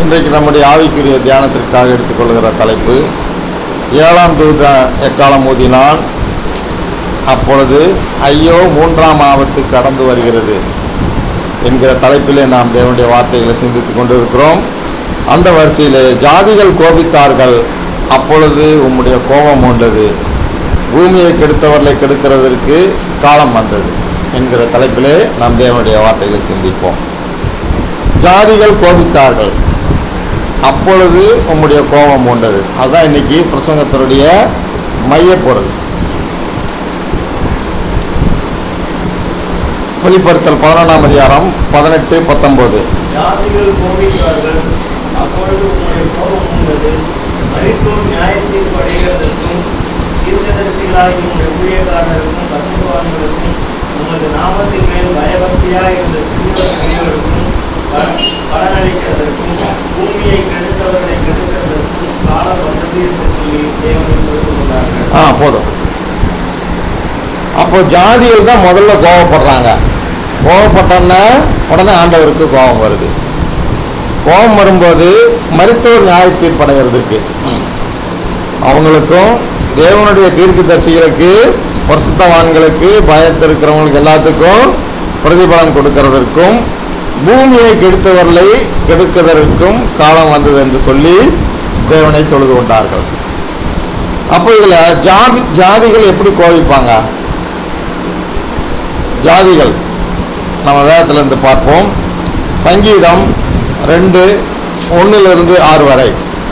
இன்றைக்கு நம்முடைய ஆவிக்குரிய தியானத்திற்காக எடுத்துக்கொள்கிற தலைப்பு ஏழாம் தூத எக்காலம் ஊதினான் அப்பொழுது ஐயோ மூன்றாம் ஆபத்து கடந்து வருகிறது என்கிற தலைப்பிலே நாம் தேவனுடைய வார்த்தைகளை சிந்தித்துக் கொண்டிருக்கிறோம் அந்த வரிசையிலே ஜாதிகள் கோபித்தார்கள் அப்பொழுது உம்முடைய கோபம் உண்டது பூமியை கெடுத்தவர்களை கெடுக்கிறதற்கு காலம் வந்தது என்கிற தலைப்பிலே நாம் தேவனுடைய வார்த்தைகளை சிந்திப்போம் ஜாதிகள் கோபித்தார்கள் அப்பொழுது உம்முடைய கோபம் உண்டது அதுதான் இன்னைக்கு பிரசங்கத்தினுடைய மையப்பொருள் வெளிப்படுத்தல் பதினொன்றாம் அதிகாரம் பதினெட்டு பத்தொம்போது ஜாதிகள் கோபித்தார்கள் அப்பொழுது உங்களுடைய கோபம் உண்டது மரித்தோர் நியாயத்தில் படைகிறதற்கும் தீர்க்கதரிசிகளாகி உங்களுடைய ஊழியக்காரருக்கும் பசுவான்களுக்கும் உமது நாமத்தின் மேல் பயபக்தியாக இருந்த சிறுவர் பெரியவருக்கும் பல- பலனளிக்கிறதற்கும் பூமியை கெடுத்தவர்களை கெடுக்கிறதற்கும் காலம் வந்தது என்று சொல்லி தேவனை பொறுத்து கொண்டார்கள் ஆ போதும் அப்போ ஜாதிகள் தான் முதல்ல கோவப்படுறாங்க கோவப்பட்டோன்னா உடனே ஆண்டவருக்கு கோபம் வருது கோபம் வரும்போது மருத்துவர் நியாய தீர்ப்படைகிறதுக்கு அவங்களுக்கும் தேவனுடைய தீர்க்கதரிசிகளுக்கு வருஷத்தவான்களுக்கு பயத்திருக்கிறவங்களுக்கு எல்லாத்துக்கும் பிரதிபலன் கொடுக்கறதற்கும் பூமியை கெடுத்தவர்களை கெடுக்கிறதற்கும் காலம் வந்தது என்று சொல்லி தேவனை தொழுது கொண்டார்கள் அப்போ இதில் ஜாதி ஜாதிகள் எப்படி கோவிப்பாங்க ஜாதிகள் நம்ம வேதத்துல இருந்து பார்ப்போம் சங்கீதம் ரெண்டு ஒன்றிலிருந்து ஆறு வரை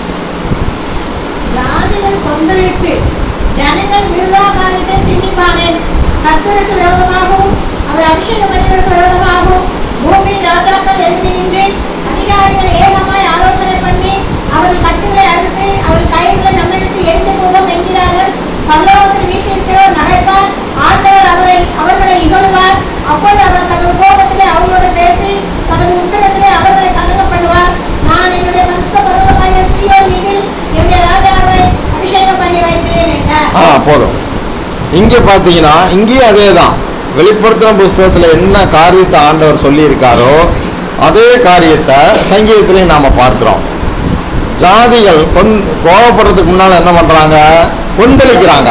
ஜாதிகள் கொந்தளித்து ஜனங்கள் விருதாகாரத்தை சிந்திப்பானேன் கர்த்தருக்கு விரோதமாகவும் அவர் அபிஷேகம் பண்ணிவருக்கு விரோதமாகவும் பூமியின் ராஜாக்கள் எழுப்பி நின்று அதிகாரிகள் ஏகமாய் ஆலோசனை பண்ணி அவர்கள் கட்டுகளை அறுத்து அவர்கள் கயிறுகளை நம்மளுக்கு எரிந்து போவோம் என்கிறார்கள் பரலோகத்தில் வீட்டிருக்கிறவர் நகைப்பார் ஆண்டவர் அவரை அவர்களை இகழுவார் அப்போது அவர் தமது கோபத்திலே அவர்களோடு பேசி தமது உத்தரத்திலே அவர்களை கலங்க பண்ணுவார் நான் என்னுடைய பரிசுத்த பருவமாகிய ஸ்ரீயோன் மீதில் என்னுடைய ராஜாவை அபிஷேகம் பண்ணி வைத்தேன் என்றார் ஆ போதும் இங்கே பார்த்தீங்கன்னா இங்கேயும் அதே தான் வெளிப்படுத்தின புஸ்தகத்தில் என்ன காரியத்தை ஆண்டவர் சொல்லியிருக்காரோ அதே காரியத்தை சங்கீதத்திலையும் நாம் பார்க்குறோம் ஜாதிகள் கொந் கோவப்படுறதுக்கு முன்னால் என்ன பண்ணுறாங்க கொந்தளிக்கிறாங்க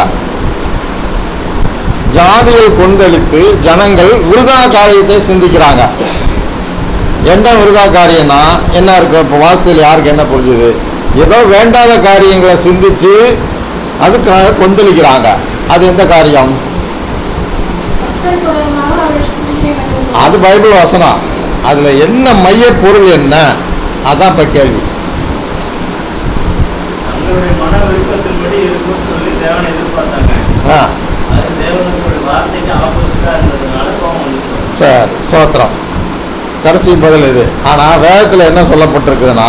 ஜாதிகள் கொந்தளித்து ஜனங்கள் விருதா காரியத்தை சிந்திக்கிறாங்க என்ன விருதா காரியம்னா என்ன இருக்கு இப்போ வாசல் யாருக்கு என்ன புரிஞ்சுது ஏதோ வேண்டாத காரியங்களை சிந்திச்சு அதுக்காக கொந்தளிக்கிறாங்க அது எந்த காரியம் கர்த்தருக்கு விரோதமாக அவர் அபிஷேகம் பண்ணுவார். அது பைபிள் வசனம் அதில் என்ன மைய பொருள் என்ன அதான் இப்போ கேள்வி தங்களுடைய மன விருப்பத்தின்படி இருக்கும்னு சொல்லி தேவனை எதிர்பார்த்தாங்க ஆ அது தேவனுடைய வார்த்தைக்கு ஆப்போசிட்டா இருந்ததுனால கோபம் வந்துச்சு சரி சோத்திரம் கடைசி பதில் இது ஆனால் வேதத்தில் என்ன சொல்லப்பட்டிருக்குதுன்னா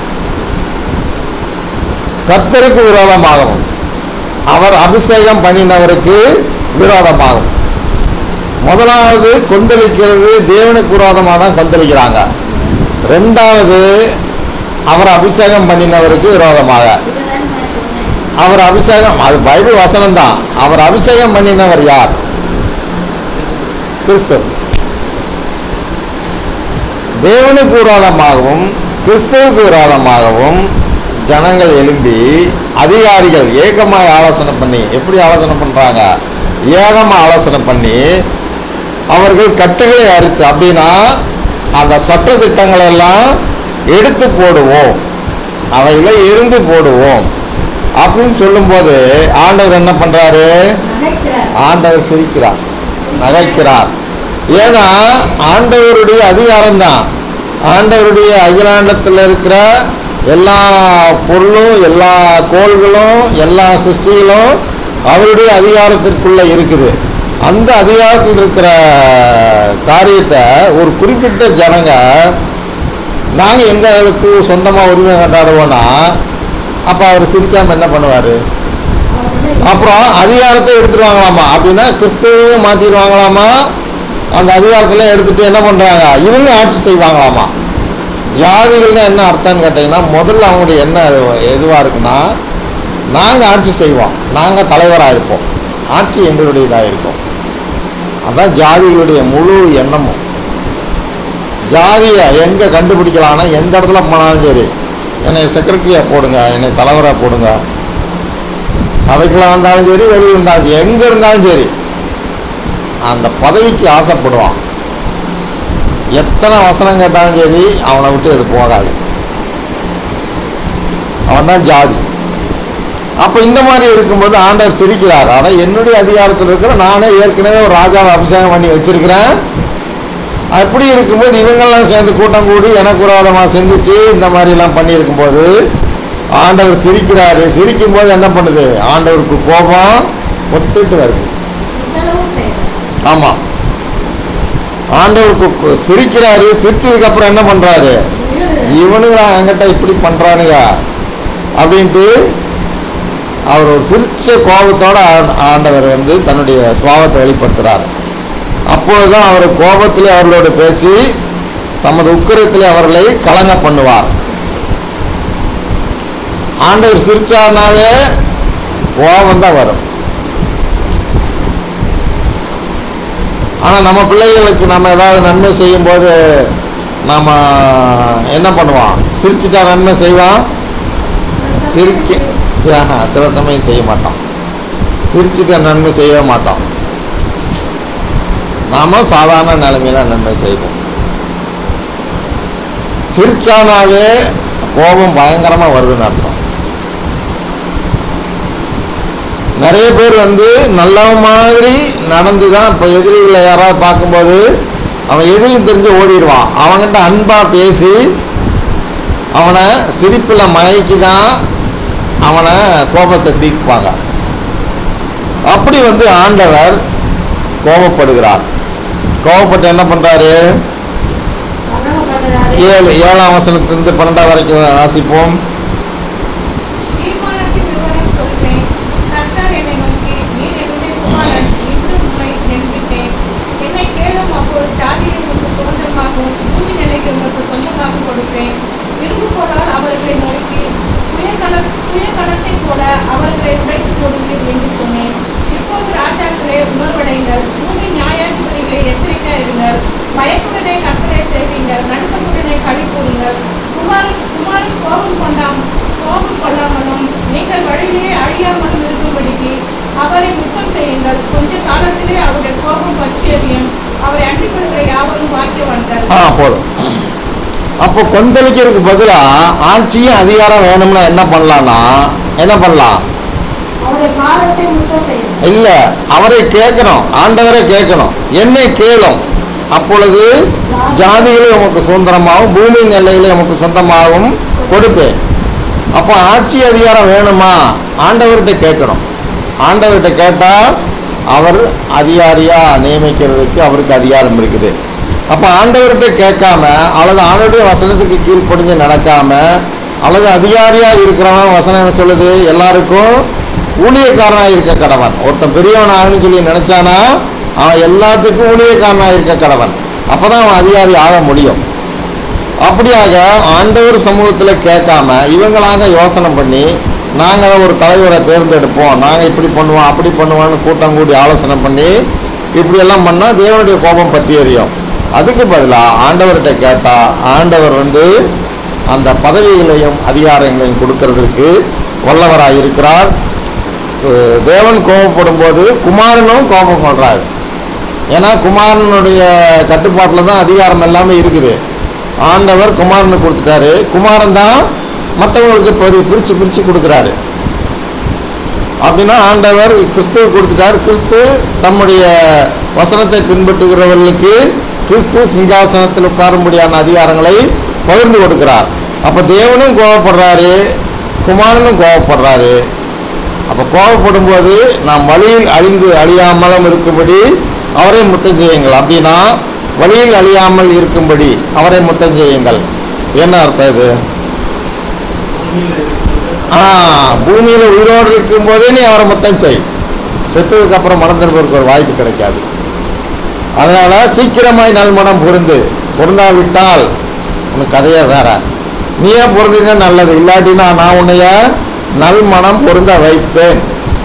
கர்த்தருக்கு விரோதமாகவும் அவர் அபிஷேகம் பண்ணினவருக்கு விரோதமாகும் முதலாவது கொந்தளிக்கிறது தேவனுக்கு விரோதமாக தான் கொந்தளிக்கிறாங்க ரெண்டாவது அவர் அபிஷேகம் பண்ணினவருக்கு விரோதமாக இதுதான் நான் சொன்னேன் அவர் அபிஷேகம் அது பைபிள் வசனம் தான் அவர் அபிஷேகம் பண்ணினவர் யார் கிறிஸ்து தேவனுக்கு விரோதமாகவும் கிறிஸ்துவுக்கு விரோதமாகவும் ஜனங்கள் எழும்பி அதிகாரிகள் ஏகமாய் ஆலோசனை பண்ணி எப்படி ஆலோசனை பண்ணுறாங்க ஏகமாக ஆலோசனை பண்ணி அவர்கள் கட்டுகளை அறுத்து அப்படின்னா அந்த சட்ட திட்டங்களை எல்லாம் எடுத்து போடுவோம் அவைகளை எரிந்து போடுவோம் அப்படின்னு சொல்லும்போது ஆண்டவர் என்ன பண்ணுறாரு நகைக்கிறார் ஆண்டவர் சிரிக்கிறார் நகைக்கிறார் ஏன்னா ஆண்டவருடைய அதிகாரம் தான் ஆண்டவருடைய அகிலாண்டத்தில் இருக்கிற எல்லா பொருளும் எல்லா கோள்களும் எல்லா சிருஷ்டிகளும் அவருடைய அதிகாரத்திற்குள்ள இருக்குது அந்த அதிகாரத்தில் இருக்கிற காரியத்தை ஒரு குறிப்பிட்ட ஜனங்க நாங்கள் எங்களுக்கு சொந்தமாக உரிமை கொண்டாடுவோன்னா அப்போ அவர் சிரிக்காமல் என்ன பண்ணுவார் அப்புறம் அதிகாரத்தை எடுத்துருவாங்களாமா அப்படின்னா கிறிஸ்துவையும் மாற்றிடுவாங்களாமா அந்த அதிகாரத்தில் எடுத்துட்டு என்ன பண்ணுறாங்க இவங்க ஆட்சி செய்வாங்களாமா ஜாதிகள்னு என்ன அர்த்தம்னு கேட்டிங்கன்னா முதல்ல அவங்களுடைய என்ன எதுவாக இருக்குன்னா நாங்கள் ஆட்சி செய்வோம் நாங்கள் தலைவராக இருப்போம் ஆட்சி எங்களுடையதாக இருக்கும் அதான் ஜாதிகளுடைய முழு எண்ணமும் ஜாதியை எங்கே கண்டுபிடிக்கலாம்னா எந்த இடத்துல போனாலும் சரி என்னை செக்ரட்டரியாக போடுங்க என்னை தலைவராக போடுங்க சபைக்குள்ள வந்தாலும் சரி வெளியே இருந்தாலும் சரி, எங்க இருந்தாலும் சரி அந்த பதவிக்கு ஆசைப்படுவான் எத்தனை வசனம் கேட்டாலும் சரி அவனை விட்டு அது போகாது அவன் தான் ஜாதி அப்போ இந்த மாதிரி இருக்கும்போது ஆண்டவர் சிரிக்கிறார் ஆனால் என்னுடைய அதிகாரத்தில் இருக்கிற நானே ஏற்கனவே ஒரு ராஜாவை அபிஷேகம் பண்ணி வச்சிருக்கிறேன் அப்படி இருக்கும்போது இவங்கெல்லாம் சேர்ந்து கூட்டம் கூடி எனக்கு விரோதமாக சிந்திச்சு இந்த மாதிரிலாம் பண்ணியிருக்கும்போது ஆண்டவர் சிரிக்கிறாரு சிரிக்கும் போது என்ன பண்ணுது ஆண்டவருக்கு கோபம் ஒத்துட்டு வருது இவ்வளவும் செய்யணும் ஆமாம் ஆண்டவருக்கு கு- சிரிக்கிறாரு சிரிச்சதுக்கு அப்புறம் என்ன பண்ணுறாரு இவனுங்க என்கிட்ட இப்படி பண்ணுறானுங்க அப்படின்ட்டு அவர் ஒரு சிரிச்ச கோபத்தோட ஆண்- ஆண்டவர் வந்து தன்னுடைய சுவாபத்தை வெளிப்படுத்துகிறார் அப்பொழுதுதான் அவர் கோபத்திலே அவர்களோடு பேசி தமது உக்கிரத்திலே அவர்களை கலங்க பண்ணுவார் ஆண்டவர் சிரிச்சார்னாவே கோபம் தான் வரும் ஆனால் நம்ம பிள்ளைகளுக்கு நம்ம ஏதாவது நன்மை செய்யும்போது நம்ம என்ன பண்ணுவோம் சிரிச்சிட்டா நன்மை செய்வான் சிரிக்க சி- ஆஹா, சில சமயம் செய்ய மாட்டோம் சிரிச்சுட்டு நன்மை செய்ய மாட்டோம் நாம சாதாரண நிலைமையில நன்மை செய்வோம் சிரிச்சானாவே கோபம் பயங்கரமா வருதுன்னு அர்த்தம் நிறைய பேர் வந்து நல்லவன் மாதிரி நடந்து தான் இப்போ எதிரிகளை யாராவது பார்க்கும்போது அவன் எதிரியும் தெரிஞ்சு ஓடிடுவான் அவன்கிட்ட அன்பா பேசி அவனை சிரிப்பில் மயக்கி தான் அவனை கோபத்தை தீக்குப்பாங்க அப்படி வந்து ஆண்டவர் கோபப்படுகிறார் கோபப்பட்டு என்ன பண்றாரு பரவப்படுறாரு. ஏழு ஏழாம் வசனத்திலிருந்து பன்னெண்டாம் வரைக்கும் வாசிப்போம் தீர்மானத்தின் விவரம் சொல்வேன் கர்த்தர் என்னை நோக்கி நீர் என்னுடைய குமாரன் இன்று உம்மை நெருங்கிட்டேன் என்னை கேளும் அப்போது ஜாதியை உங்களுக்கு சுதந்திரமாகவும் பூமி நிலைக்கு உங்களுக்கு சொந்தமாக கொடுப்பேன் விரும்புவோரால் அவர்களை நோக்கி புயகல புயகலத்தைப் போல அவர்களை உடைத்து போடுவீர் என்று சொன்னேன் இப்போது ராஜாக்களே உணர்வடைங்கள் பூமி நியாயாதிபதிகளை எச்சரிக்கையா இருங்கள் பயத்துடனே கர்த்தரை செய்வீங்கள் நடுக்கத்துடனே களி கூறுங்கள் குமார் குமாரன் கோபம் கொண்டாம் கோபம் கொள்ளாமலும் நீங்கள் வழியிலே அழியாமலும் இருக்கும்படிக்கு அவரை முத்தம் செய்யுங்கள் கொஞ்ச காலத்திலே அவருடைய கோபம் பற்றி எறியும் அவரை அண்டிக் கொள்கிற யாவரும் பாக்கியவான்கள் ஆ போதும் அப்போ கொந்தளிக்கிறதுக்கு பதிலாக ஆட்சியும் அதிகாரம் வேணும்னா என்ன பண்ணலாம்னா என்ன பண்ணலாம் அவருடைய பாதத்தை முத்தம் செய்யணும் இல்லை அவரை கேட்கணும் ஆண்டவரை கேட்கணும் என்னை கேளும் அப்பொழுது ஜாதிகளை உமக்கு சுதந்திரமாகவும் பூமியின் எல்லைகளை உமக்கு சொந்தமாகவும் கொடுப்பேன் அப்போ ஆட்சி அதிகாரம் வேணுமா ஆண்டவர்கிட்ட கேட்கணும் ஆண்டவர்கிட்ட கேட்டால் அவர் அதிகாரியாக நியமிக்கிறதுக்கு அவருக்கு அதிகாரம் இருக்குது அப்போ ஆண்டவர்கிட்ட கேட்காம அல்லது ஆண்டவருடைய வசனத்துக்கு கீழ்ப்படிஞ்சு நடக்காம அல்லது அதிகாரியாக இருக்கிறவன் வசனம் என்ன சொல்லுது எல்லாருக்கும் ஊழியக்காரனாக இருக்க கடவன் ஒருத்தன் பெரியவனாகணும்னு சொல்லி நினைச்சானா அவன் எல்லாத்துக்கும் ஊழியக்காரனாக இருக்க கடவன் அப்பதான் அவன் அதிகாரி ஆக முடியும் அப்படியாக ஆண்டவர் சமூகத்தில் கேட்காம இவங்களாக யோசனை பண்ணி நாங்கள் ஒரு தலைவரை தேர்ந்தெடுப்போம் நாங்கள் இப்படி பண்ணுவோம் அப்படி பண்ணுவோம்னு கூட்டம் கூடி ஆலோசனை பண்ணி இப்படியெல்லாம் பண்ணால் தேவனுடைய கோபம் பற்றி எறியும் அதுக்கு பதிலாக ஆண்டவர்கிட்ட கேட்டால் ஆண்டவர் வந்து அந்த பதவிகளையும் அதிகாரங்களையும் கொடுக்கறதுக்கு வல்லவராக இருக்கிறார் அஹ் தேவன் கோபப்படும் போது குமாரனும் கோபம் கொள்றாரு ஏன்னா குமாரனுடைய கட்டுப்பாட்டில் தான் அதிகாரம் எல்லாமே இருக்குது ஆண்டவர் குமாரனுக்கு கொடுத்துட்டாரு குமாரன் தான் மற்றவங்களுக்கு பதி பிரித்து பிரித்து கொடுக்குறாரு அப்படின்னா ஆண்டவர் கிறிஸ்துவ கொடுத்துட்டார் கிறிஸ்து தம்முடைய வசனத்தை பின்பற்றுகிறவர்களுக்கு கிறிஸ்து சிங்காசனத்தில் உட்காரும்படியான அதிகாரங்களை பகிர்ந்து கொடுக்கிறார் அப்போ தேவனும் கோபப்படுறாரு குமாரனும் கோபப்படுறாரு அப்போ கோபப்படும் போது நாம் வழியில் அழிந்து அழியாமலும் இருக்கும்படி அவரை முத்தம் செய்யுங்கள் அப்படின்னா வழியில் அழியாமல் இருக்கும்படி அவரை முத்தம் செய்யுங்கள் என்ன அர்த்தம் இது பூமியில் இருக்கிற ஆ பூமியில் உயிரோடு இருக்கும்போதே நீ அவரை முத்தம் செய் செத்ததுக்கு அப்புறம் மனம் திரும்புறதுக்கு ஒரு வாய்ப்பு கிடைக்காது அதனால சீக்கிரமாய் நல்மனம் பொருந்து பொருந்தாவிட்டால் உனக்கு கதையே வேற நீயே பொருந்தினா நல்லது இல்லாட்டினா நான் உன்னைய நல்மனம் பொருந்த வைப்பேன்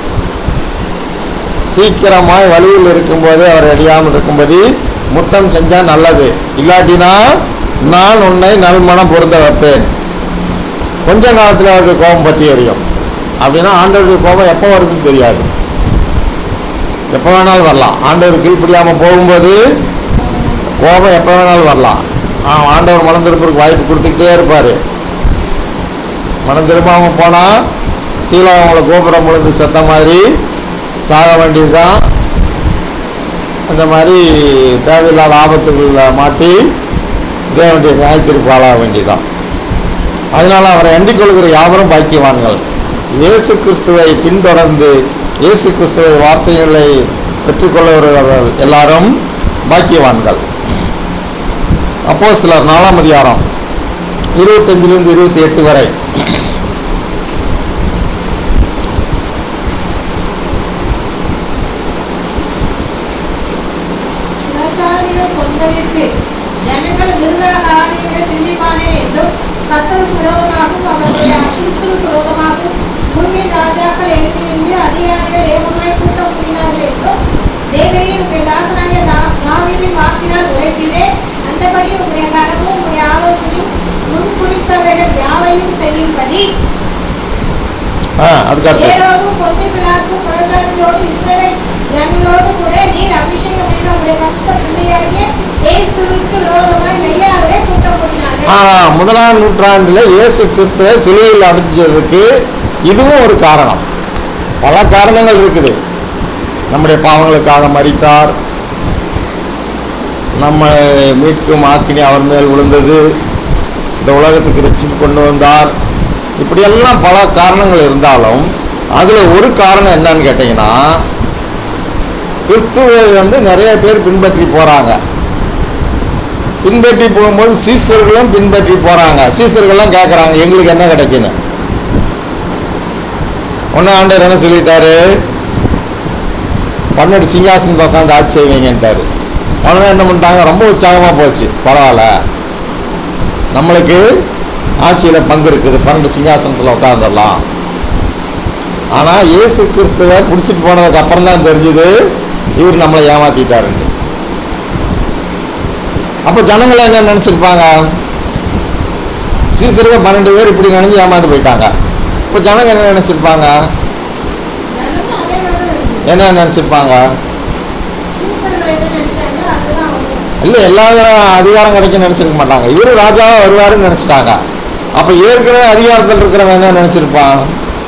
சீக்கிரமாய் வழியில் இருக்கும்போதே அவர் அடியாமல் இருக்கும்படி முத்தம் செஞ்சா நல்லது இல்லாட்டினா நான் உன்னை நல்மனம் பொருந்த வைப்பேன் கொஞ்ச காலத்தில் அவருக்கு கோபம் பற்றி எறியும் அப்படின்னா ஆண்டவருடைய கோபம் எப்போ வருதுன்னு தெரியாது எப்போ வேணாலும் வரலாம் ஆண்டவர் கீழ்ப்படியாமல் போகும்போது கோபம் எப்போ வேணாலும் வரலாம் ஆ ஆண்டவர் மனம் திருப்பறதுக்கு வாய்ப்பு கொடுத்துக்கிட்டே இருப்பார் மனம் திரும்பாமல் போனால் சீலா அவங்கள கோபுரம் முழுந்து செத்த மாதிரி சாக வேண்டியதுதான் அந்த மாதிரி தேவையில்லாத ஆபத்துகளில் மாட்டி தேவனுடைய நியாயத்திற்கு ஆளாக வேண்டியதுதான் அதனால் அவரை அண்டிக் கொள்கிற யாவரும் பாக்கியவான்கள் இயேசு கிறிஸ்துவை பின்தொடர்ந்து இயேசு கிறிஸ்துவை வார்த்தைகளை பெற்றுக்கொள்கிறவர்கள் எல்லாரும் பாக்கியவான்கள் அப்போ சிலர் நாலாம் அதிகாரம் இருபத்தஞ்சிலிருந்து இருபத்தி எட்டு வரை பிரஜாதிகள் கொந்தளித்து ஜனங்கள் விருதா காரியங்களை சிந்திப்பானே என்றும் கத்தருக்கு விரோதமாகவும் அவருடைய கிறிஸ்துவுக்கு விரோதமாகவும் பூமியின் ராஜாக்கள் எழுதி நின்று அதிகாரிகள் ஏகமாய் கூட்டம் கூடினார்கள் என்றும் தேவரீர் உடைய தாசனாகிய தா- தாவீதின் வாக்கினால் உரைத்தீரே அந்தபடி உடைய கனவும் உடைய ஆலோசனையும் முன்குறித்தவைகள் யாவையும் செய்யும்படி ஆ அதுக்கு அடுத்து ஏரோதும் பொத்தி பிலாத்தும் புறஜாதிகளோடு இஸ்ரவேல் ஜனங்களோடு கூட நீர் அபிஷேகம் பண்ண உடைய பக்த பிள்ளையாகிய இயேசுவுக்கு விரோதமாய் மெய்யாகவே கூட்டம் ஆ கூட்டினார்கள் முதலாம் நூற்றாண்டில் இயேசு கிறிஸ்துவை சிலுவையில் அடைஞ்சதுக்கு இதுவும் ஒரு காரணம் பல காரணங்கள் இருக்குது நம்முடைய பாவங்களுக்காக மறித்தார் நம்மை மீட்கும் ஆக்கினி அவர் மேல் விழுந்தது இந்த உலகத்துக்கு ரட்சிப்பு கொண்டு வந்தார் இப்படியெல்லாம் பல காரணங்கள் இருந்தாலும் அதில் ஒரு காரணம் என்னன்னு கேட்டிங்கன்னா கிறிஸ்துவை வந்து நிறைய பேர் பின்பற்றி போகிறாங்க பின்பற்றி போகும்போது சீசர்களும் பின்பற்றி போகிறாங்க சீசர்கள்லாம் கேட்குறாங்க எங்களுக்கு என்ன கிடைக்குன்னு ஒன்று ஆண்டவர் என்ன சொல்லிட்டாரு பன்னெண்டு சிங்காசனத்தை உட்காந்து ஆட்சி செய்வீங்கன்ட்டாரு உடனே என்ன பண்ணிட்டாங்க ரொம்ப உற்சாகமாக போச்சு பரவாயில்ல நம்மளுக்கு ஆட்சியில் பங்கு இருக்குது பன்னெண்டு சிங்காசனத்தில் உட்காந்துடலாம் ஆனால் இயேசு கிறிஸ்துவை பிடிச்சிட்டு போனதுக்கு அப்புறம் தான் தெரிஞ்சுது இவர் நம்மளை ஏமாத்திட்டாருன்னு அப்போ ஜனங்களை என்ன நினச்சிருப்பாங்க சீசருக்கு பன்னெண்டு பேர் இப்படி நினைஞ்சு ஏமாந்து போயிட்டாங்க இப்போ ஜனங்க என்ன நினச்சிருப்பாங்க ஜனங்களும் அதே மாதிரி தான் இருக்குது. என்ன நினச்சிருப்பாங்க சீசர்கள் என்ன நினைச்சாங்க அதுதான் அவங்க இல்லை எல்லா அதிகாரம் கிடைக்கும் நினச்சிருக்க மாட்டாங்க இவரு ராஜாவாக வருவாருன்னு நினச்சிட்டாங்க அப்போ ஏற்கனவே அதிகாரத்தில் இருக்கிறவன் என்ன நினச்சிருப்பான்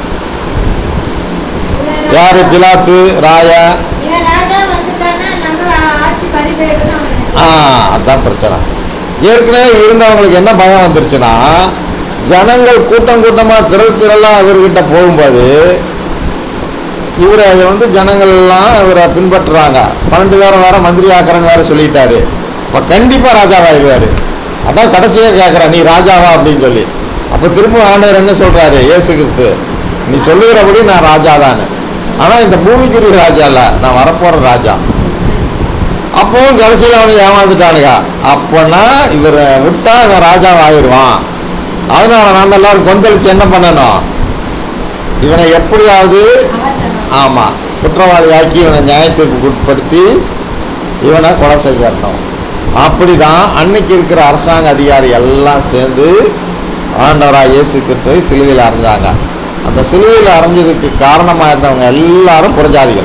இவன் யார் ராஜா- பிலாத்து ராயா இவன் ராஜா வந்துட்டான்னா நம்ம ஆட்சி பறிபோயிடும் அவன் ஆ நினைச்சான். அதான் பிரச்சனை ஏற்கனவே இருந்தவங்களுக்கு என்ன பயம் வந்துருச்சுன்னா ஜனங்கள் கூட்டம் கூட்டமாக திரள் திரளாக இவர்கிட்ட போகும்போது இவரை வந்து ஜனங்கள் எல்லாம் இவரை பின்பற்றுறாங்க பன்னெண்டு பேரை வேற மந்திரி ஆக்கிறேன்னு வேற சொல்லிட்டாரு இப்போ கண்டிப்பாக ராஜாவாயிருவாரு அதான் கடைசியாக கேட்குறேன் நீ ராஜாவா அப்படின்னு சொல்லி அப்போ திரும்ப ஆண்டவர் என்ன சொல்கிறாரு இயேசு கிறிஸ்து நீ சொல்லுகிறபடி நான் ராஜா தானு ஆனால் இந்த பூமிக்குரிய ராஜா இல்லை நான் வரப்போகிற ராஜா அப்பவும் கடைசியில் அவனை ஏமாந்துட்டானுங்க அப்போனா இவரை விட்டா இவன் ராஜாவா ஆயிடுவான் அதனால நம்ம எல்லாரும் கொந்தளிச்சு என்ன பண்ணணும் இவனை எப்படியாவது அவர்தான். ஆமாம் குற்றவாளியாக்கி இவனை நியாயத்திற்கு உட்படுத்தி இவனை கொலை செய்யணும் அப்படிதான் அன்னைக்கு இருக்கிற அரசாங்க அதிகாரி எல்லாம் சேர்ந்து ஆண்டவராக இயேசு கிறிஸ்துவை சிலுவையில் அரைஞ்சாங்க அந்த சிலுவையில் அரைஞ்சதுக்கு காரணமாக இருந்தவங்க எல்லாரும் புறஜாதிகள்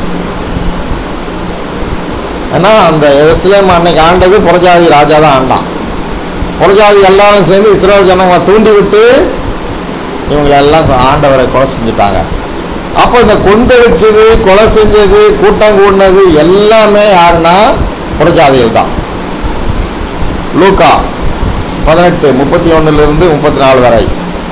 ஏன்னா அந்த எருசலேம் அன்னைக்கு ஆண்டது புறஜாதி ராஜா தான் ஆண்டான் புறஜாதி எல்லாரும் சேர்ந்து இஸ்ரேல் ஜனங்களை தூண்டி விட்டு இவங்களை எல்லாம் ஆண்டவரை கொலை செஞ்சுட்டாங்க அப்போ இந்த கொந்தளிச்சது கொலை செஞ்சது கூட்டம் கூடினது எல்லாமே யாருன்னா புறஜாதிகள் தான் லூக்கா பதினெட்டு முப்பத்தி ஒன்றுலேருந்து முப்பத்தி நாலு வரை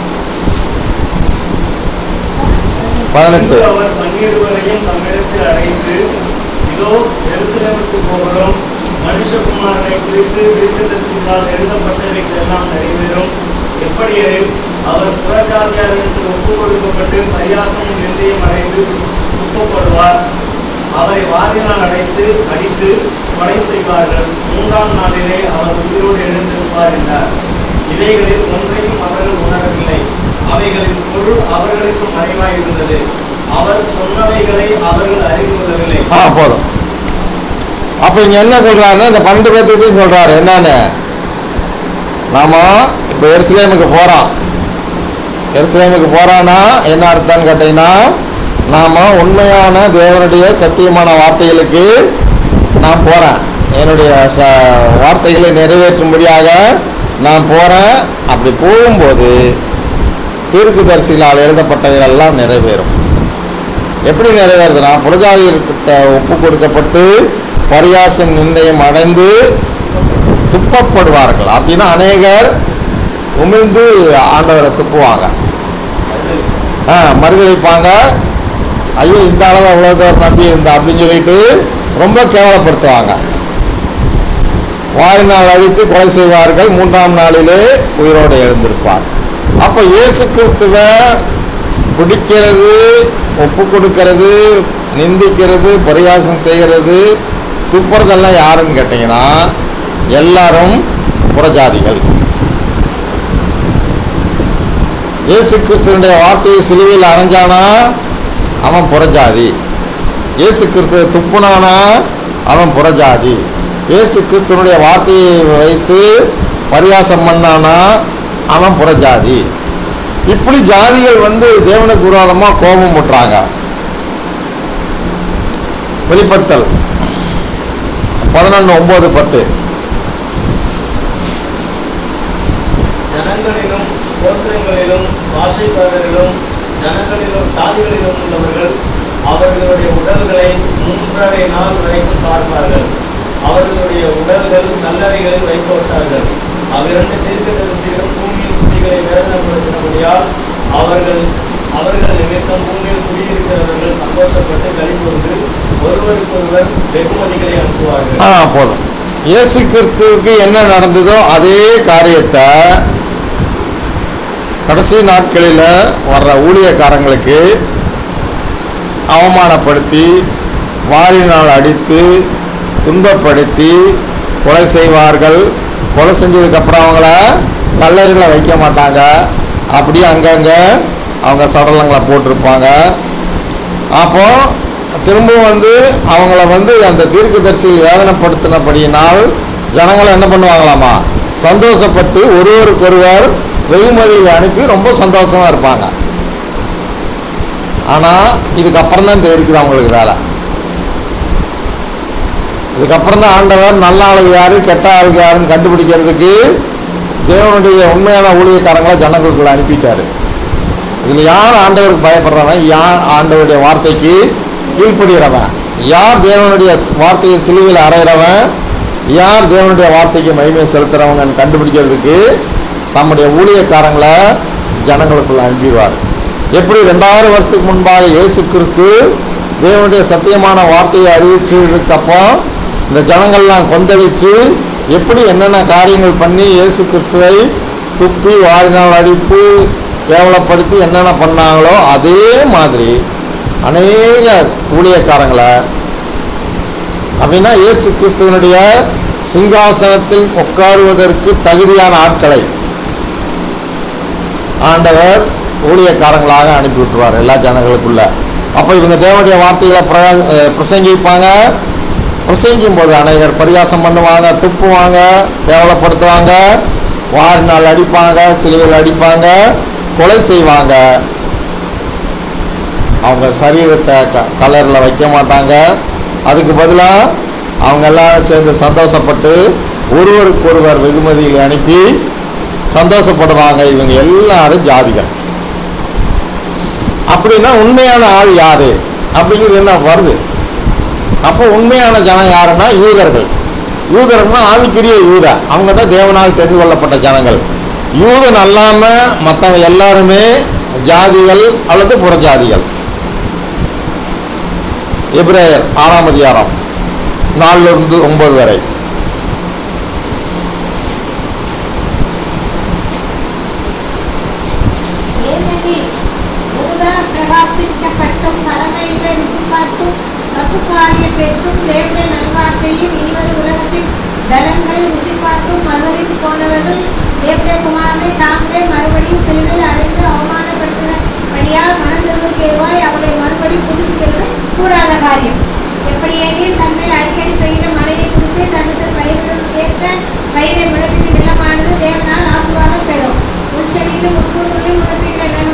பதினெட்டு பின்பு அவர் பன்னிருவரையும் தம்மிடத்தில் அழைத்து இதோ எருசலேமுக்கு போகிறோம் மனுஷகுமாரனை குறித்து தீர்க்கதரிசிகளால் எழுதப்பட்டவைகள் எல்லாம் நிறைவேறும் எப்படியெனில் அவர் புறஜாதியாருக்கு ஒப்புக் கொடுக்கப்பட்டு பரியாசமும் நிந்தையும் அடைந்து துப்பப்படுவார் அவரை வாரினால் அடைத்து அடித்து கொலை செய்வார்கள் மூன்றாம் நாளிலே அவர் உயிரோடு எழுந்திருப்பார் என்றார் இவைகளில் ஒன்றையும் அவர்கள் உணரவில்லை அவைகளின் பொருள் அவர்களுக்கு மறைவாய் இருந்தது அவர் சொன்னவைகளை அவர்கள் அறிந்து கொள்ளவில்லை ஆ போதும் அப்போ இங்கே என்ன சொல்கிறாருன்னா இந்த பன்னெண்டு பேர்த்துக்கிட்டையும் சொல்கிறாரு என்னன்னு நாம இப்போ எருசலேமுக்கு போகிறோம் எருசலேமுக்கு போகிறான்னா என்ன அர்த்தம்னு கேட்டிங்கன்னா நாம் உண்மையான தேவனுடைய சத்தியமான வார்த்தைகளுக்கு நான் போகிறேன் என்னுடைய ச வார்த்தைகளை நிறைவேற்றும்படியாக நான் போகிறேன் அப்படி போகும்போது தீர்க்கதரிசிகளால் எழுதப்பட்டவைகளெல்லாம் நிறைவேறும் எப்படி நிறைவேறுதுன்னா புரஜாதிகிட்ட ஒப்பு கொடுக்கப்பட்டு பரியாசம் நிந்தையும் அடைந்து துப்பப்படுவார்கள் அப்படின்னா அநேகர் உமிழ்ந்து ஆண்டவரை துப்புவாங்க ஆ மறுதளிப்பாங்க ஐயோ இந்த அளவு அவ்வளோ தூரம் நம்பி இருந்தா அப்படின்னு சொல்லிட்டு ரொம்ப கேவலப்படுத்துவாங்க வாழ்நாள் அழித்து கொலை செய்வார்கள் மூன்றாம் நாளிலே உயிரோடு எழுந்திருப்பார் அப்போ இயேசு கிறிஸ்துவை பிடிக்கிறது ஒப்பு கொடுக்கிறது நிந்திக்கிறது பரியாசம் செய்கிறது துப்புறதெல்லாம் யாருன்னு கேட்டிங்கன்னா எல்லாரும் புறஜாதிகள் இயேசு கிறிஸ்துவனுடைய வார்த்தையை சிலுவையில் அரைஞ்சானா அவன் புறஜாதி இயேசு கிறிஸ்துவை துப்புனானா அவன் புறஜாதி இயேசு கிறிஸ்துவனுடைய வார்த்தையை வைத்து பரியாசம் பண்ணானா அவன் புறஜாதி இப்படி ஜாதிகள் வந்து தேவனுக்கு விரோதமாக கோபம் முட்டுறாங்க வெளிப்படுத்தல் பதினொன்று ஒம்பது பத்து ஜனங்களிலும் கோத்திரங்களிலும் பாஷைக்காரரிலும் ஜனங்களிலும் சாதிகளிலும் உள்ளவர்கள் அவர்களுடைய உடல்களை மூன்றரை நாள் வரைக்கும் பார்ப்பார்கள் அவர்களுடைய உடல்கள் நல்லறைகளில் வைக்கப்பட்டார்கள் அவ்விரண்டு தீர்க்கதரிசிகளும் பூமியின் குடிகளை வேதனைப்படுத்தினபடியால் அவர்கள் அவர்கள் நிமித்தம் பூமியில் குடியிருக்கிறவர்கள் சந்தோஷப்பட்டு கழிவுண்டு ஒருவருக்கொருவர் வெகுமதிகளை அனுப்புவார்கள் ஆ போதும் இயேசு கிறிஸ்துவுக்கு என்ன நடந்ததோ அதே காரியத்தை கடைசி நாட்களில் வர்ற ஊழியக்காரங்களுக்கு அவமானப்படுத்தி வாரினால் அடித்து துன்பப்படுத்தி கொலை செய்வார்கள் கொலை செஞ்சதுக்கப்புறம் அவங்கள கல்லறைகளை வைக்க மாட்டாங்க அப்படியே அங்கங்கே அவங்க சடலங்களை போட்டிருப்பாங்க அப்போ திரும்பவும் வந்து அவங்கள வந்து அந்த தீர்க்கதரிசியில் வேதனைப்படுத்தினபடியினால் ஜனங்களை என்ன பண்ணுவாங்களாமா சந்தோஷப்பட்டு ஒருவருக்கொருவர் வெகுமதியை அனுப்பி ரொம்ப சந்தோஷமா இருப்பாங்க ஆனால் இதுக்கப்புறம் தான் தெரியுது அவங்களுக்கு வேலை இதுக்கப்புறம் தான் ஆண்டவர் நல்ல ஆளுங்க யாரு கெட்ட ஆளுங்க யாருன்னு கண்டுபிடிக்கிறதுக்கு தேவனுடைய உண்மையான ஊழியக்காரங்களை ஜனங்களுக்குள்ள அனுப்பிட்டாரு இதில் யார் ஆண்டவருக்கு பயப்படுறவன் யார் ஆண்டவருடைய வார்த்தைக்கு கீழ்ப்படுகிறவன் யார் தேவனுடைய வார்த்தையை சிலுவையில் அறையிறவன் யார் தேவனுடைய வார்த்தைக்கு மகிமை செலுத்துறவங்கன்னு கண்டுபிடிக்கிறதுக்கு தம்முடைய ஊழியக்காரங்களை ஜனங்களுக்குள்ள அனுப்பிடுவார் எப்படி ரெண்டாயிரம் வருஷத்துக்கு முன்பாக இயேசு கிறிஸ்து தேவனுடைய சத்தியமான வார்த்தையை அறிவிச்சதுக்கப்புறம் இந்த ஜனங்கள்லாம் கொந்தளித்து எப்படி என்னென்ன காரியங்கள் பண்ணி இயேசு கிறிஸ்துவை துப்பி வாரினால் அடித்து கேவலப்படுத்தி என்னென்ன பண்ணாங்களோ அதே மாதிரி அநேக ஊழியக்காரங்களை அப்படின்னா இயேசு கிறிஸ்துவனுடைய சிங்காசனத்தில் உட்காருவதற்கு தகுதியான ஆட்களை ஆண்டவர் ஊழியக்காரங்களாக அனுப்பி விட்டுருவார் எல்லா ஜனங்களுக்குள்ள அப்போ இவங்க தேவனுடைய வார்த்தைகளை பிரயா அஹ் பிரசங்கிப்பாங்க பிரசங்கிக்கும் போது அநேகர் பரியாசம் பண்ணுவாங்க துப்புவாங்க கேவலப்படுத்துவாங்க வாரினால் அடிப்பாங்க சிலுவையில் அடிப்பாங்க கொலை செய்வாங்க அவங்க சரீரத்தை க கலரில் வைக்க மாட்டாங்க அதுக்கு பதிலாக அவங்க எல்லாரும் சேர்ந்து சந்தோஷப்பட்டு ஒருவருக்கொருவர் வெகுமதியில் அனுப்பி சந்தோஷப்படுவாங்க இவங்க எல்லாரும் ஜாதிகள் அப்படின்னா உண்மையான ஆள் யாரு அப்படிங்கிறது என்ன வருது அப்போ உண்மையான ஜனம் யாருன்னா யூதர்கள் யூதர்கள்னா ஆவிக்குரிய யூத அவங்க தான் தேவனால் தெரிந்து கொள்ளப்பட்ட ஜனங்கள் யூதன் அல்லாமல் மற்றவங்க எல்லாருமே ஜாதிகள் அல்லது புறஜாதிகள் எபிரேயர் ஆறாம் அதிகாரம் நாலிலிருந்து ஒன்பது வரை ஏனெனில் ஒருவர் பிரகாசிக்கப்பட்டும் மரமைகளை ருசி பார்த்தும் பசுப்பாலிய பெற்றும் தேவனுடைய நல்வார்த்தையும் இனிவரும் உலகத்தின் பலன்களை ருசி பார்த்தும் மறுவழித்து போனவர்கள் தேவனுடைய குமாரனை தாங்களே மறுபடியும் சிலுவையில் அடைந்து அவமானப்படுத்தினபடியால் மனதிற்கு ஏவாய் அவளை மறுபடியும் புதுப்பிக்கிறது கூடாத காரியம் எப்படியெனில் தன்னை அடிக்கடி பெய்கிற மழையை குறித்து தன்னிடத்தில் பயிர்களுக்கு ஏற்ற பயிரை விளைவித்து நிலமானது தேவனால் ஆசீர்வாதம் பெறும் உள்செடியிலும் உட்கூறுகளிலும் முளைப்பிக்கிற நன்மை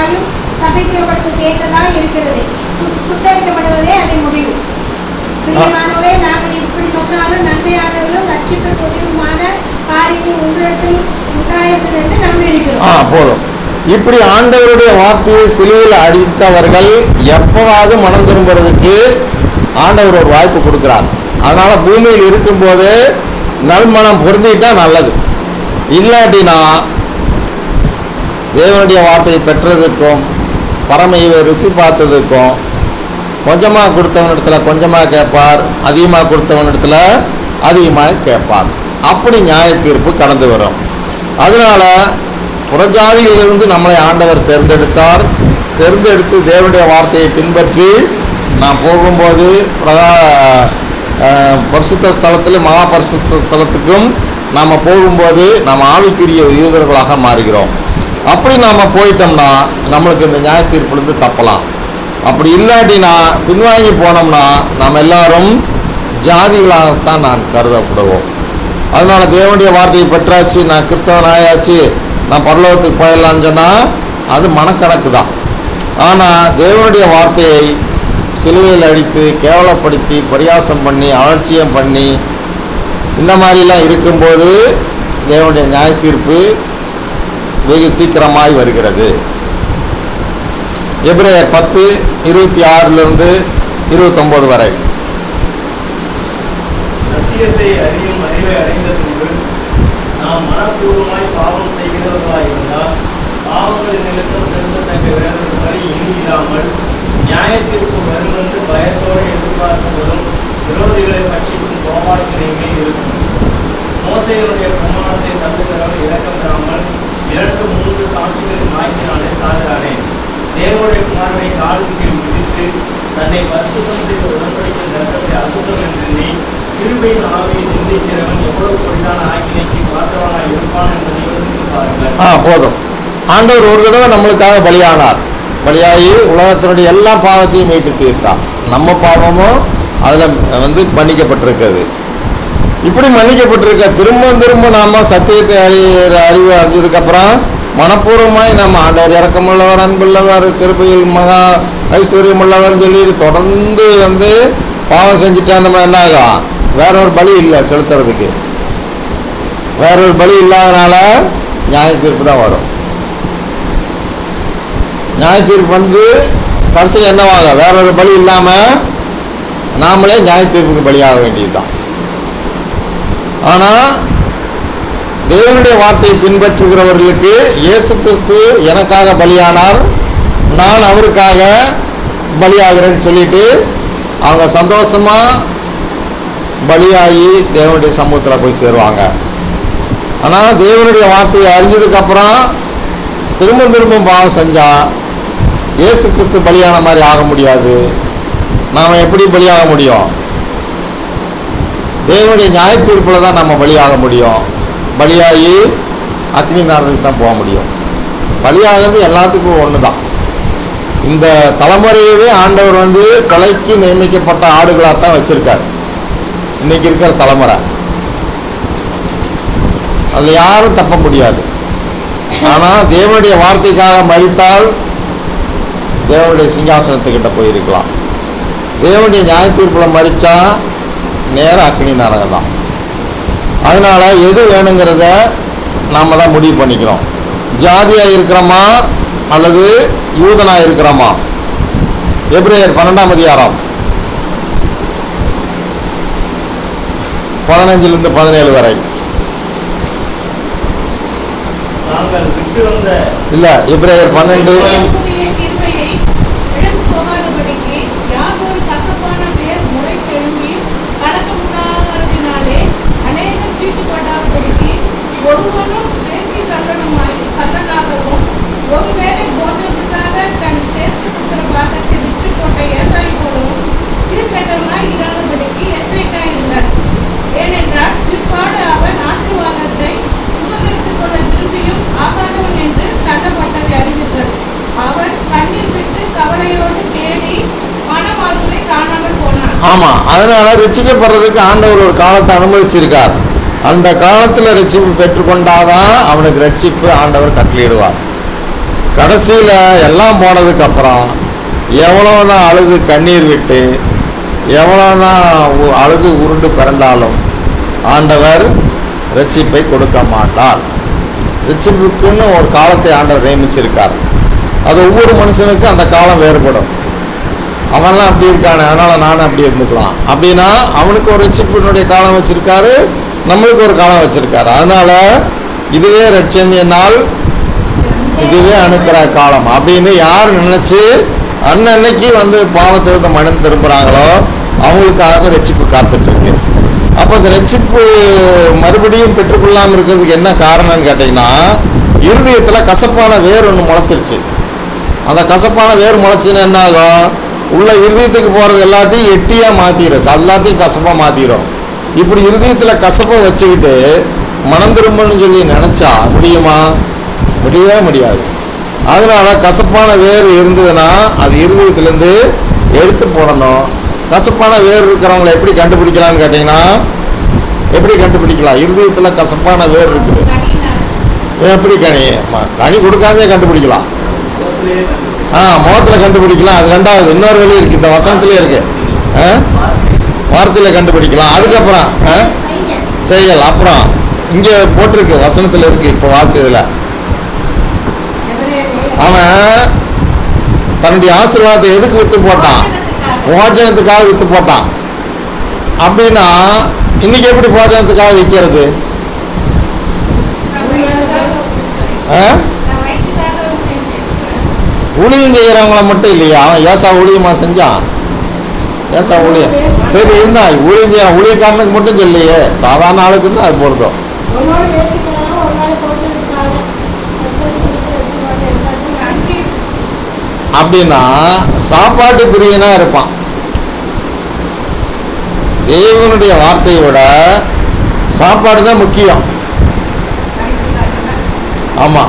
கட்டாயம் சபைக்கு கேட்டதா இருக்கிறது சு- சுட்டரிக்கப்படுவதே அதன் முடிவு பிரியமானவரே நாங்கள் இப்படி சொன்னாலும் நன்மையானவர்களும் ரட்சிக்கக்கூடியதுமான காரியங்கள் உங்களிடத்தில் உண்டாயிருக்கிறது என்று நம்பி ஆ இருக்கிறோம் போதும் இப்படி ஆண்டவருடைய வார்த்தையை சிலுவையில் அடித்தவர்கள் எப்பவாவது மனம் திரும்புறதுக்கு ஆண்டவர் ஒரு வாய்ப்பு கொடுக்குறார் அதனால பூமியில் இருக்கும்போது நல்மனம் பொருந்திட்டா நல்லது இல்லாட்டினா தேவனுடைய வார்த்தையை பெற்றதுக்கும் பரமையை ருசி பார்த்ததுக்கும் கொஞ்சமாக கொடுத்தவனிடத்துல கொஞ்சமாக கேட்பார் அதிகமாக கொடுத்தவனிடத்துல அதிகமாக கேட்பார் அப்படி நியாய தீர்ப்பு கடந்து வரும் அதனால புறஜாதியிலிருந்து நம்மளை ஆண்டவர் தேர்ந்தெடுத்தார் தேர்ந்தெடுத்து தேவனுடைய வார்த்தையை பின்பற்றி நாம் போகும்போது பிரகா அஹ், பரிசுத்த ஸ்தலத்தில் மகா பரிசுத்த ஸ்தலத்துக்கும் நாம் போகும்போது நாம் ஆவிக்குரிய யூதர்களாக மாறுகிறோம் அப்படி நாம் போயிட்டோம்னா நம்மளுக்கு இந்த நியாய தீர்ப்புலேருந்து தப்பலாம் அப்படி இல்லாட்டினா பின்வாங்கி போனோம்னா நாம் எல்லாரும் ஜாதிகளாகத்தான் நான் கருதப்படுவோம் அதனால தேவனுடைய வார்த்தையை பெற்றாச்சு நான் கிறிஸ்தவன் ஆயாச்சு நான் பரலோகத்துக்கு போயிடலான்னு சொன்னால் அது மனக்கணக்கு தான் ஆனால் தேவனுடைய வார்த்தையை சிலுவையில் அடித்து கேவலப்படுத்தி பரியாசம் பண்ணி அலட்சியம் பண்ணி இந்த மாதிரிலாம் இருக்கும்போது தேவனுடைய நியாய தீர்ப்பு வெகு சீக்கிரமாய் வருகிறது எப்ரேயர் பத்து இருபத்தி ஆறிலிருந்து இருபத்தொம்போது வரை சத்தியத்தை அறியும் அறிவை அடைந்த பின்பு நாம் மனப்பூர்வமாய் பாவம் செய்கிறவர்களாய் இருந்தால் பாவங்களின் நிமித்தம் செலுத்தத்தக்க வேறொரு வழி இனி இல்லாமல் நியாயத்திற்கு வரும் என்று பயத்தோடு எதிர்பார்க்கப்படும் விரோதிகளை பட்சிக்கும் கோபாக்கினையுமே இருக்கும் மோசையினுடைய பிரமாணத்தை தந்துகிறவன் இரக்கம் பெறாமல் இரண்டு மூன்று சாட்சிகளின் வாய்ப்பினாலே சாகிறானே தேவனுடைய குமாரனை காலின் கீழ் விதித்து தன்னை பரிசுத்தம் செய்த உடன்படிக்கை ரத்தத்தை அசுத்தம் என்று எண்ணி கிருபையின் ஆவியை நிந்திக்கிறவன் எவ்வளவு கொடிதான ஆக்கினைக்கு பாத்திரவனாய் இருப்பான் என்பதை யோசித்து பாருங்கள் ஆ போதும் ஆண்டவர் ஒரு தடவை நம்மளுக்காக பலியானார் பலியாகி உலகத்தினுடைய எல்லா பாவத்தையும் மீட்டு தீர்த்தார் நம்ம பாவமும் அதில் வந்து மன்னிக்கப்பட்டிருக்கிறது இப்படி மன்னிக்கப்பட்டிருக்க திரும்ப திரும்ப நாம சத்தியத்தை அறிகிற அறிவு அறிஞ்சதுக்கப்புறம் மனப்பூர்வமாய் நம்ம ஆண்டவர் இறக்கமுள்ளவர் அன்புள்ளவர் கிருபையில் மகா ஐஸ்வர்யம் உள்ளவர்னு சொல்லிட்டு தொடர்ந்து வந்து பாவம் செஞ்சுட்டா நம்ம என்ன ஆகும் வேற ஒரு பலி இல்லை செலுத்துறதுக்கு வேற ஒரு பலி இல்லாதனால நியாய தீர்ப்பு தான் வரும் நியாய தீர்ப்பு வந்து கடைசியில் என்னவாக வேற ஒரு பலி இல்லாமல் நாமளே நியாய தீர்ப்புக்கு பலியாக வேண்டியதுதான் ஆனால் தேவனுடைய வார்த்தையை பின்பற்றுகிறவர்களுக்கு இயேசு கிறிஸ்து எனக்காக பலியானார் நான் அவருக்காக பலியாகிறேன்னு சொல்லிட்டு அவங்க சந்தோஷமா பலியாகி தேவனுடைய சமூகத்தில் போய் சேருவாங்க ஆனால் தேவனுடைய வார்த்தையை அறிஞ்சதுக்கப்புறம் திரும்ப திரும்ப பாவம் செஞ்சா இயேசு கிறிஸ்து பலியான மாதிரி ஆக முடியாது நாம் எப்படி பலியாக முடியும் தேவனுடைய நியாய தீர்ப்பில் தான் நம்ம பலியாக முடியும் பலியாகி அக்னி நாரத்துக்கு தான் போக முடியும் பலியாகிறது எல்லாத்துக்கும் ஒன்று தான் இந்த தலைமுறையவே ஆண்டவர் வந்து கொலைக்கு நியமிக்கப்பட்ட ஆடுகளாக தான் வச்சுருக்கார் இன்னைக்கு இருக்கிற தலைமுறை அதில் யாரும் தப்ப முடியாது ஆனால் தேவனுடைய வார்த்தைக்காக மறித்தால் தேவனுடைய சிங்காசனத்துக்கிட்ட போயிருக்கலாம் தேவனுடைய நியாய தீர்ப்பில் மறிச்சா நேரம் அக்னி நரகம் தான் அதனால எது வேணுங்கிறத நாம தான் முடிவு பண்ணிக்கிறோம் ஜாதியாக இருக்கிறோமா அல்லது யூதனாக இருக்கிறோமா எப்ரேயர் பன்னெண்டாம் அதிகாரம் பதினஞ்சிலிருந்து பதினேழு வரை நாங்கள் விட்டு வந்த இல்லை எப்ரேயர் பன்னெண்டு தேவனுடைய கிருபையை இழந்து போகாதபடிக்கு யாதொரு கசப்பான வேர் முளைத்தெழும்பி கலக்கமுண்டாகிறதினாலே அநேகம் தீட்டுப்படாதபடிக்கு ஒருவனும் பேசி கல்லனுமாய் கல்லனாகவும் ஒருவேளை போதனத்துக்காக தன் தேசபுத்திர பாகத்தை விற்று போட்ட ஏசாய் போலவும் சீர்கெட்டவனாய் இராதபடிக்கு எச்சரிக்கையாய் இருந்தார் ஏனென்றால் பிற்பாடு அவன் ஆசீர்வாதத்தை சுதந்திரத்துக் கொள்ள விரும்பியும் ஆகாதவன் என்று தள்ளப்பட்டதை அறிவித்தது அவன் கண்ணீர் விட்டு கவலையோடு தேடி மனவாழ்வுகளை காணாமல் போனான் ஆமாம் அதனால ரசிக்கப்படுறதுக்கு ஆண்டவர் ஒரு காலத்தை அனுமதிச்சிருக்கார் அந்த காலத்தில் ரட்சிப்பு பெற்றுக்கொண்டாதான் அவனுக்கு ரட்சிப்பு ஆண்டவர் கட்டளையிடுவார் கடைசியில் எல்லாம் போனதுக்கு அப்புறம் எவ்வளோதான் அழுது கண்ணீர் விட்டு எவ்வளோதான் உ- அழுது உருண்டு பிறண்டாலும் ஆண்டவர் ரட்சிப்பை கொடுக்க மாட்டார் ரட்சிப்புக்குன்னு ஒரு காலத்தை ஆண்டவர் நியமிச்சிருக்கார் அது ஒவ்வொரு மனுஷனுக்கும் அந்த காலம் வேறுபடும் அவன்லாம் அப்படி இருக்கானே அதனால் நானும் அப்படி இருந்துக்கலாம் அப்படின்னா அவனுக்கு ஒரு ரட்சிப்பினுடைய காலம் வச்சிருக்காரு நம்மளுக்கு ஒரு காலம் வச்சிருக்காரு அதனால இதுவே ரட்சணிய நாள் இதுவே அணுக்கிற காலம் அப்படின்னு யார் நினைச்சு அன்னன்னைக்கு வந்து பாவத்திலிருந்து மனம் திரும்புகிறாங்களோ அவங்களுக்காக ரட்சிப்பு காத்துட்டு இருக்கு அப்போ இந்த ரட்சிப்பு மறுபடியும் பெற்றுக்கொள்ளாமல் இருக்கிறதுக்கு என்ன காரணம்னு கேட்டிங்கன்னா இருதயத்தில் கசப்பான வேர் ஒன்று முளைச்சிருச்சு அந்த கசப்பான வேர் முளைச்சுன்னா என்ன ஆகும் உள்ள இருதயத்துக்கு போகிறது எல்லாத்தையும் எட்டியாக மாற்றிடும் எல்லாத்தையும் கசப்பாக மாற்றிடும் இப்படி இருதயத்தில் கசப்பை வச்சுக்கிட்டு மனம் திரும்பணும்னு சொல்லி நினச்சா முடியுமா முடியவே முடியாது அதனால கசப்பான வேர் இருந்ததுன்னா அது இருதயத்திலேருந்து எடுத்து போடணும் கசப்பான வேர் இருக்கிறவங்களை எப்படி கண்டுபிடிக்கலாம்னு கேட்டிங்கன்னா எப்படி கண்டுபிடிக்கலாம் இருதயத்தில் கசப்பான வேர் இருக்குது கனியினால எப்படி கனி ம- கனி கொடுக்காமே கண்டுபிடிக்கலாம் ஆ முகத்தில் கண்டுபிடிக்கலாம் அது ரெண்டாவது இன்னொரு வழி இருக்குது இந்த வசனத்திலே இருக்கு ஆ வார்த்தையில் கண்டுபிடிக்கலாம் அதுக்கப்புறம் ஆ செய்ய செயல் அப்புறம் இங்கே போட்டிருக்கு வசனத்தில் இருக்கு இப்போ வாசிச்சதுல அவன் தன்னுடைய ஆசீர்வாதத்தை எதுக்கு வித்து போட்டான் போஜனத்துக்காக வித்து போட்டான் அப்படின்னா இன்னைக்கு எப்படி போஜனத்துக்காக விற்கிறது நான் வயிற்றுக்காக உழைத்தேன். ஆ நான் வயிற்றுக்காக உழைத்தேன். ஊழியம் செய்கிறவங்கள மட்டும் இல்லையா அவன் ஏசா ஊழியமா செஞ்சான் ஏசா ஊழியம் சரி இருந்தா ஊழியம் செய்ய ஊழியக்காரனுக்கு மட்டும் சொல்லியே சாதாரண ஆளுக்கு தான் அது பொருத்தம் ஒரு நாள் பேசிக்கலாம் ஒரு நாள் போட்டதுக்காக எடுத்து போட்டு எல்லாத்தையும் நன்றி அப்படின்னா சாப்பாட்டு பிரியனா இருப்பான் தேவனுடைய வார்த்தையை விட சாப்பாடு தான் முக்கியம் ஆமாம்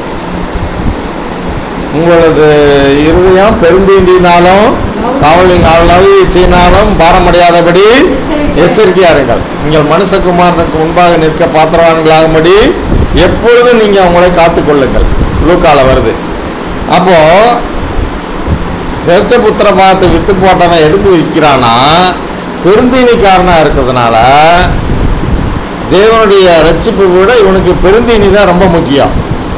உங்களது இருதயம் பெருந்தீண்டினாலும் கவலை லவ் இச்சையினாலும் பாரமடையாதபடி எச்சரிக்கையா இருங்கள் நீங்கள் மனுஷகுமாரனுக்கு முன்பாக நிற்க பாத்திரவான்களாகும்படி எப்பொழுதும் நீங்கள் உங்களை காத்துக்கொள்ளுங்கள் லூக்கால வருது அப்போ சேஷ்டபுத்திர பாகத்தை வித்து போட்டவன் எதுக்கு விற்கிறான்னா பெருந்தீனிக்காரனாக இருக்கிறதுனால தேவனுடைய ரட்சிப்பை விட இவனுக்கு பெருந்தீனி தான் ரொம்ப முக்கியம்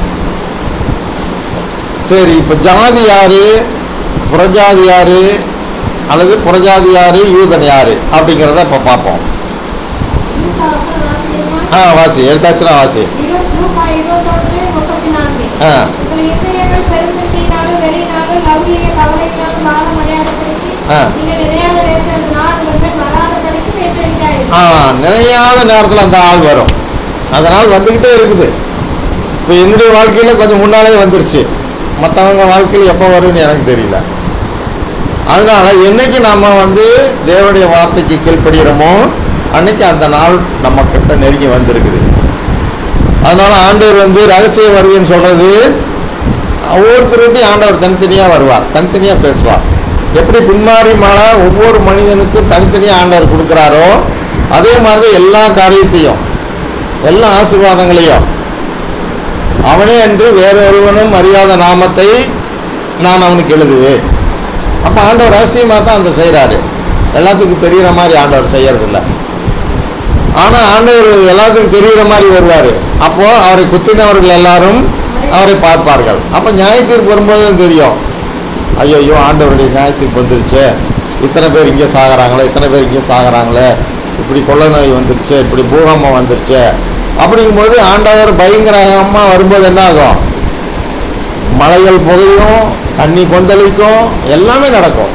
சரி இப்போ ஜாதி யாரு புறஜாதி யாரு அல்லது புறஜாதி யாரு யூதன் யாரு அப்படிங்கிறத இப்போ பார்ப்போம் லூக்கா வசனம் வாசிக்கிறோமா? ஆ வாசி எடுத்தாச்சுன்னா வாசி இருபத்~ லூக்கா இருபத்தொன்று முப்பத்தி நான்கு. ஆ உங்கள் இருதயங்கள் பெருந்திருச்சியினாலும் வெறியினாலும் லௌகீக கவலையினாலும் பாரமடையாதபடிக்கு ஆ. நீங்கள் நினையாத நேரத்தில் அந்த நாள் உங்கள் வராதபடிக்கு எச்சரிக்கையாயிருங்கள். ஆ நினையாத நேரத்தில் அந்த ஆள் வரும் அந்த நாள் வந்துக்கிட்டே இருக்குது இப்போ என்னுடைய வாழ்க்கையில் கொஞ்சம் முன்னாலே வந்துருச்சு மற்றவங்க வாழ்க்கையில் எப்போ வரும்னு எனக்கு தெரியல அதனால என்னைக்கு நம்ம வந்து தேவனுடைய வார்த்தைக்கு கீழ்ப்படுகிறோமோ அன்னைக்கு அந்த நாள் நம்ம கிட்ட நெருங்கி வந்திருக்குது அதனால ஆண்டவர் வந்து ரகசிய வருகைன்னு சொல்றது ஒவ்வொருத்தருட்டையும் ஆண்டவர் தனித்தனியாக வருவார் தனித்தனியாக பேசுவார் எப்படி பின்மாறி மழை ஒவ்வொரு மனிதனுக்கும் தனித்தனியாக ஆண்டவர் கொடுக்குறாரோ அதே மாதிரி தான் எல்லா காரியத்தையும் எல்லா ஆசீர்வாதங்களையும் அவனே என்று வேறொருவனும் அறியாத நாமத்தை நான் அவனுக்கு எழுதுவேன் அப்போ ஆண்டவர் ரகசியமாக தான் அந்த செய்கிறாரு எல்லாத்துக்கும் தெரிகிற மாதிரி ஆண்டவர் செய்யறதில்ல ஆனால் ஆண்டவர் எல்லாத்துக்கும் தெரிகிற மாதிரி வருவார் அப்போது அவரை குத்தினவர்கள் எல்லாரும் அவரை பார்ப்பார்கள் அப்போ நியாயத்தீர்ப்பு வரும்போது தான் தெரியும் ஐயோ ஐயோ ஆண்டவருடைய நியாயத்தீர்ப்பு வந்துருச்சு இத்தனை பேர் இங்கே சாகுறாங்களே இத்தனை பேர் இங்கே சாகுறாங்களே இப்படி கொள்ளை நோய் வந்துருச்சு இப்படி பூகம்பம் வந்துருச்சு அப்படிங்கும்போது ஆண்டவர் பயங்கரமாக வரும்போது என்ன ஆகும் மலைகள் புகையும் தண்ணி கொந்தளிக்கும் எல்லாமே நடக்கும்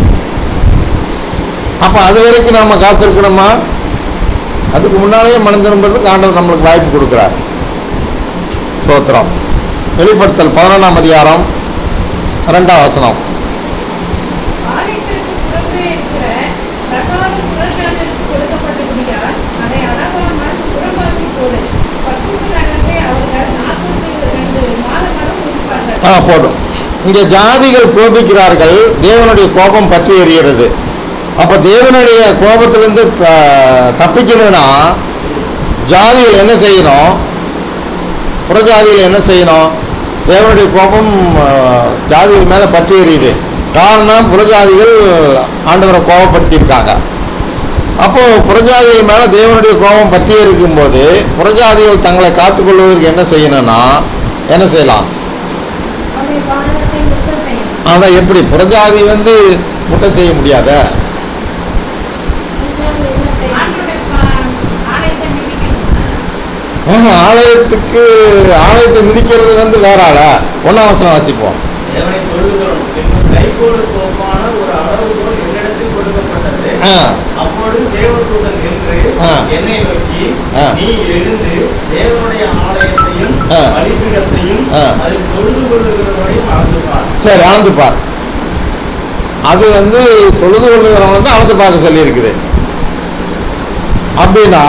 அப்போ அது வரைக்கும் நம்ம காத்திருக்கணுமா அதுக்கு முன்னாலேயே மனம் திரும்புறதுக்கு ஆண்டவர் நம்மளுக்கு வாய்ப்பு கொடுக்குறார் சோத்திரம் வெளிப்படுத்தல் பதினொன்றாம் அதிகாரம் ரெண்டாம் வசனம் ஆலயத்திற்கு புறம்பே இருக்கிற பிரகாரம் புறஜாதிற்கு கொடுக்கப்பட்டபடியால் அதை அளவாமல் புறம்பாக்கி போடு பசும்பு நகரத்தை அவர்கள் நாற்பத்தி ரெண்டு மாதங்களும் இருப்பார்கள் ஆ போதும் இங்கே ஜாதிகள் கோபிக்கிறார்கள் தேவனுடைய கோபம் பற்றி எறிகிறது அப்போ தேவனுடைய கோபத்திலிருந்து த தப்பிக்கணும்னா ஜாதிகள் என்ன செய்யணும் புறஜாதிகள் என்ன செய்யணும் தேவனுடைய கோபம் அஹ், ஜாதிகள் மேலே பற்றி எறியுது காரணம் புறஜாதிகள் ஆண்டவரை கோபப்படுத்தியிருக்காங்க அப்போ புறஜாதிகள் மேலே தேவனுடைய கோபம் பற்றி இருக்கும்போது புறஜாதிகள் தங்களை காத்துக்கொள்வதற்கு என்ன செய்யணும்னா என்ன செய்யலாம் அவருடைய பாதத்தை முத்தம் செய்யணும் அதான் எப்படி புறஜாதி வந்து முத்தம் செய்ய முடியாத ரெண்டாவது என்ன செய்யணும் ஆண்டோடைய பா- ஆலயத்தை மிதிக்கணும் ஆஹா, ஆலயத்துக்கு ஆலயத்தை மிதிக்கிறது வந்து வேற ஆளா ஒன்றாம் வசனம் வாசிப்போம் தேவனை தொழுகிறோம் என்னும் கைகோடு கோப்பான ஒரு அளவுகோல் என்னிடத்தில் கொடுக்கப்பட்டது ஆ அப்பொழுது தேவதூதன் நின்று ஆ. என்னை நோக்கி ஆ. நீ எழுந்து தேவனுடைய ஆலயத்தையும் ஆ. பலிபீடத்தையும் ஆ. அதில் தொழுது கொள்ளுகிறவரையும் அளந்து பார் சரி அளந்து பார் அது வந்து தொழுது கொள்ளுகிறவங்க வந்து அளந்து பார்க்க சொல்லியிருக்குது அப்படின்னா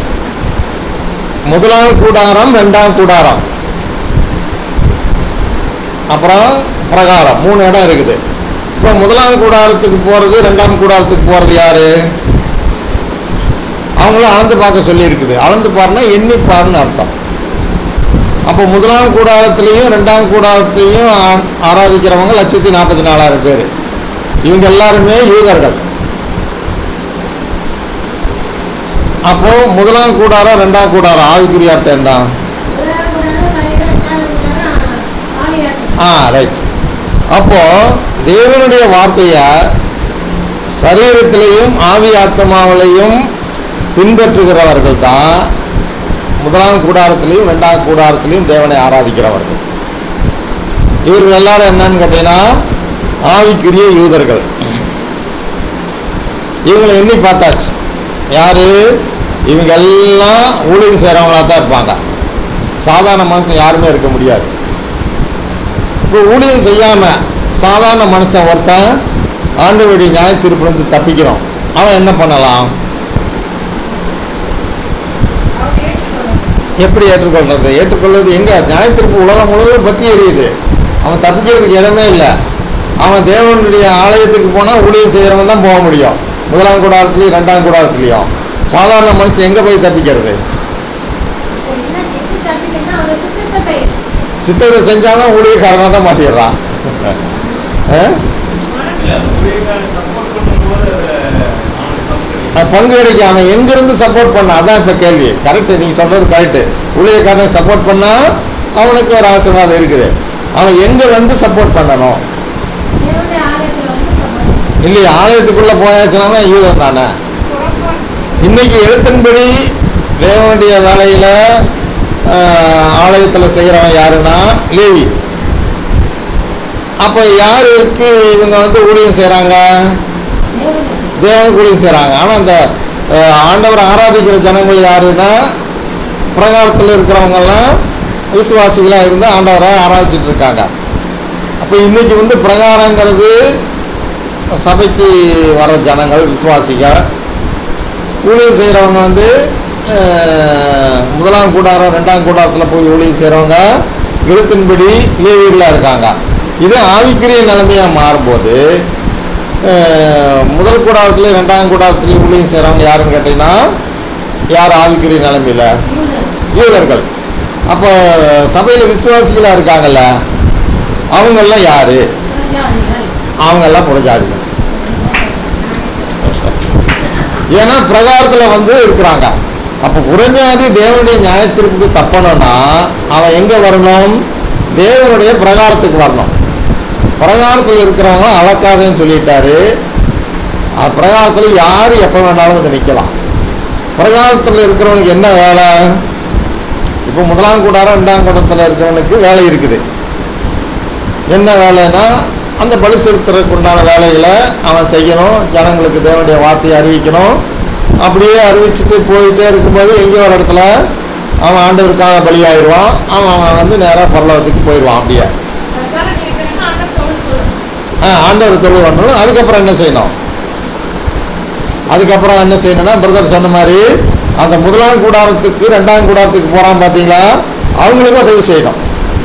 முதலாம் கூடாரம் ரெண்டாம் கூடாரம் அப்புறம் பிரகாரம் மூணு இடம் இருக்குது இப்போ முதலாம் கூடாரத்துக்கு போகிறது ரெண்டாம் கூடாரத்துக்கு போகிறது யாரு அவங்களும் அளந்து பார்க்க சொல்லியிருக்குது அளந்து பாருன்னா எண்ணி பாருன்னு அர்த்தம் அப்போ முதலாம் கூடாரத்திலையும் ரெண்டாம் கூடாரத்தையும் ஆ- ஆராதிக்கிறவங்க லட்சத்தி நாற்பத்தி நாலாயிரம் பேர் இவங்க எல்லாருமே யூதர்கள் அப்போ முதலாம் கூடாரம் ரெண்டாம் கூடாரம் ஆவிக்குரிய அர்த்தம் என்ன முதலாவது கூடாரம் சரீரம் ரெண்டாவது கூடாரம் ஆவியாக்கும் ஆ ரைட் அப்போ தேவனுடைய வார்த்தையை சரீரத்திலையும் ஆவி ஆத்மாவிலையும் பின்பற்றுகிறவர்கள் தான் முதலாம் கூடாரத்திலையும் ரெண்டாம் கூடாரத்திலையும் தேவனை ஆராதிக்கிறவர்கள் இவர்கள் எல்லாரும் என்னன்னு கேட்டீங்கன்னா ஆவிக்குரிய யூதர்கள் இவங்களை எண்ணி பார்த்தாச்சு யாரு இவங்க எல்லாம் ஊழியம் செய்கிறவங்களா தான் இருப்பாங்க சாதாரண மனுஷன் யாருமே இருக்க முடியாது இப்போ ஊழியம் செய்யாமல் சாதாரண மனுஷன் ஒருத்தன் ஆண்டவருடைய நியாய தீர்ப்புலேருந்து தப்பிக்கணும் அவன் என்ன பண்ணலாம் அவர் ஏற்றுக்கொள்ளணும் எப்படி ஏற்றுக்கொள்றது ஏற்றுக்கொள்வது எங்கே நியாய தீர்ப்பு உலகம் முழுவதும் பற்றி எரியுது அவன் தப்பிக்கிறதுக்கு இடமே இல்லை அவன் தேவனுடைய ஆலயத்துக்கு போனால் ஊழியம் செய்கிறவன் தான் போக முடியும் முதலாம் கூடாரத்துலேயும் ரெண்டாம் கூடாரத்துலேயும் சாதாரண மனுஷன் எங்கே போய் தப்பிக்கிறது இப்போ என்ன எப்படி தப்பிக்கணும்னா அவரை சுத்தத்தை செய்யணும் சித்தத்தை செஞ்சாலும் ஊழியக்காரனாக தான் மாற்றிடுறான் ஆ? இல்ல, ஊழியக்காரன் support பண்ணும்போது அதுல அவனுக்கு பங்கு கிடைக்கும். அவன் பங்கு கிடைக்கும் அவன் எங்கேருந்து சப்போர்ட் பண்ண அதான் இப்போ கேள்வி கரெக்டு நீங்கள் சொல்கிறது கரெக்டு ஊழியக்காரன் சப்போர்ட் பண்ணால் அவனுக்கு ஒரு ஆசீர்வாதம் இருக்குது அவன் எங்கே வந்து சப்போர்ட் பண்ணணும் தேவனுடைய ஆலயத்தில் வந்து சம்பளம் இல்லையா ஆலயத்துக்குள்ளே போயாச்சுனாவே யூதம் தானே புறப்பா இன்னைக்கு எழுத்தின்படி தேவனுடைய வேலையில் ஆலயத்தில் செய்கிறவன் யாருன்னா லேவி அப்போ யாருக்கு இவங்க வந்து ஊழியம் செய்கிறாங்க தேவனுடைய தேவனுக்கு ஊழியம் செய்கிறாங்க ஆனால் அந்த அஹ், ஆண்டவரை ஆராதிக்கிற ஜனங்கள் யாருன்னா பிரகாரத்தில் இருக்கிறவங்கெல்லாம் விசுவாசிகளாக இருந்து ஆண்டவரை ஆராய்ச்சிட்டு இருக்காங்க அப்போ இன்னைக்கு வந்து பிரகாரங்கிறது சபைக்கு வர ஜனங்கள் விசுவாசிகள் ஊழியம் செய்கிறவங்க வந்து அஹ், முதலாம் கூடாரம் ரெண்டாம் கூடாரத்தில் போய் ஊழியம் செய்கிறவங்க எழுத்தின்படி லேவியர்களாக இருக்காங்க இது ஆவிக்குரிய நிலைமையாக மாறும்போது அஹ், முதல் கூடாரத்துலேயும் ரெண்டாம் கூடாரத்துலேயும் ஊழியம் செய்கிறவங்க யாருன்னு கேட்டிங்கன்னா யார் ஆவிக்குரிய நிலைமையில் யூதர் யூதர்கள் அப்போ சபையில் விசுவாசிகளாக இருக்காங்கல்ல அவங்கெல்லாம் யார் பிரஜாதிகள் அவங்கெல்லாம் புறஜாதிகள் ஏன்னா பிரகாரத்தில் வந்து இருக்கிறாங்க அப்போ புறஜாதி தேவனுடைய நியாயத்திற்கு தப்பணும்னா அவன் எங்கே வரணும் தேவனுடைய பிரகாரத்துக்கு வரணும் பிரகாரத்தில் இருக்கிறவங்கள அளக்காதேன்னு சொல்லிட்டாரு அது பிரகாரத்தில் யார் எப்போ வேணாலும் வந்து நிற்கலாம் பிரகாரத்தில் இருக்கிறவனுக்கு என்ன வேலை இப்போ முதலாம் கூடாரம் ரெண்டாம் கூடத்தில் இருக்கிறவனுக்கு வேலை இருக்குது என்ன வேலைன்னா அந்த பலி செலுத்துறதுக்கு உண்டான வேலைகளை அவன் செய்யணும் ஜனங்களுக்கு தேவனுடைய வார்த்தையை அறிவிக்கணும் அப்படியே அறிவிச்சுட்டு போயிட்டே இருக்கும்போது எங்கேயோ ஒரு இடத்துல அவன் ஆண்டவருக்காக பலியாயிடுவான் அவன் அவன் வந்து நேராக பரலோகத்துக்கு போயிடுவான் அப்படியே பிரகாரம் இருக்கிறேன்னா ஆண்டவர் தொழுது கொள்ளணும் ஆ ஆண்டவர் தொழில் பண்ணணும் அதுக்கப்புறம் என்ன செய்யணும் அதுக்கப்புறம் என்ன செய்யணும்னா பிரதர் சொன்ன மாதிரி அந்த முதலாம் கூடாரத்துக்கு ரெண்டாம் கூடாரத்துக்கு போகிறான் பார்த்தீங்களா அவங்களுக்கும் உதவி செய்யணும்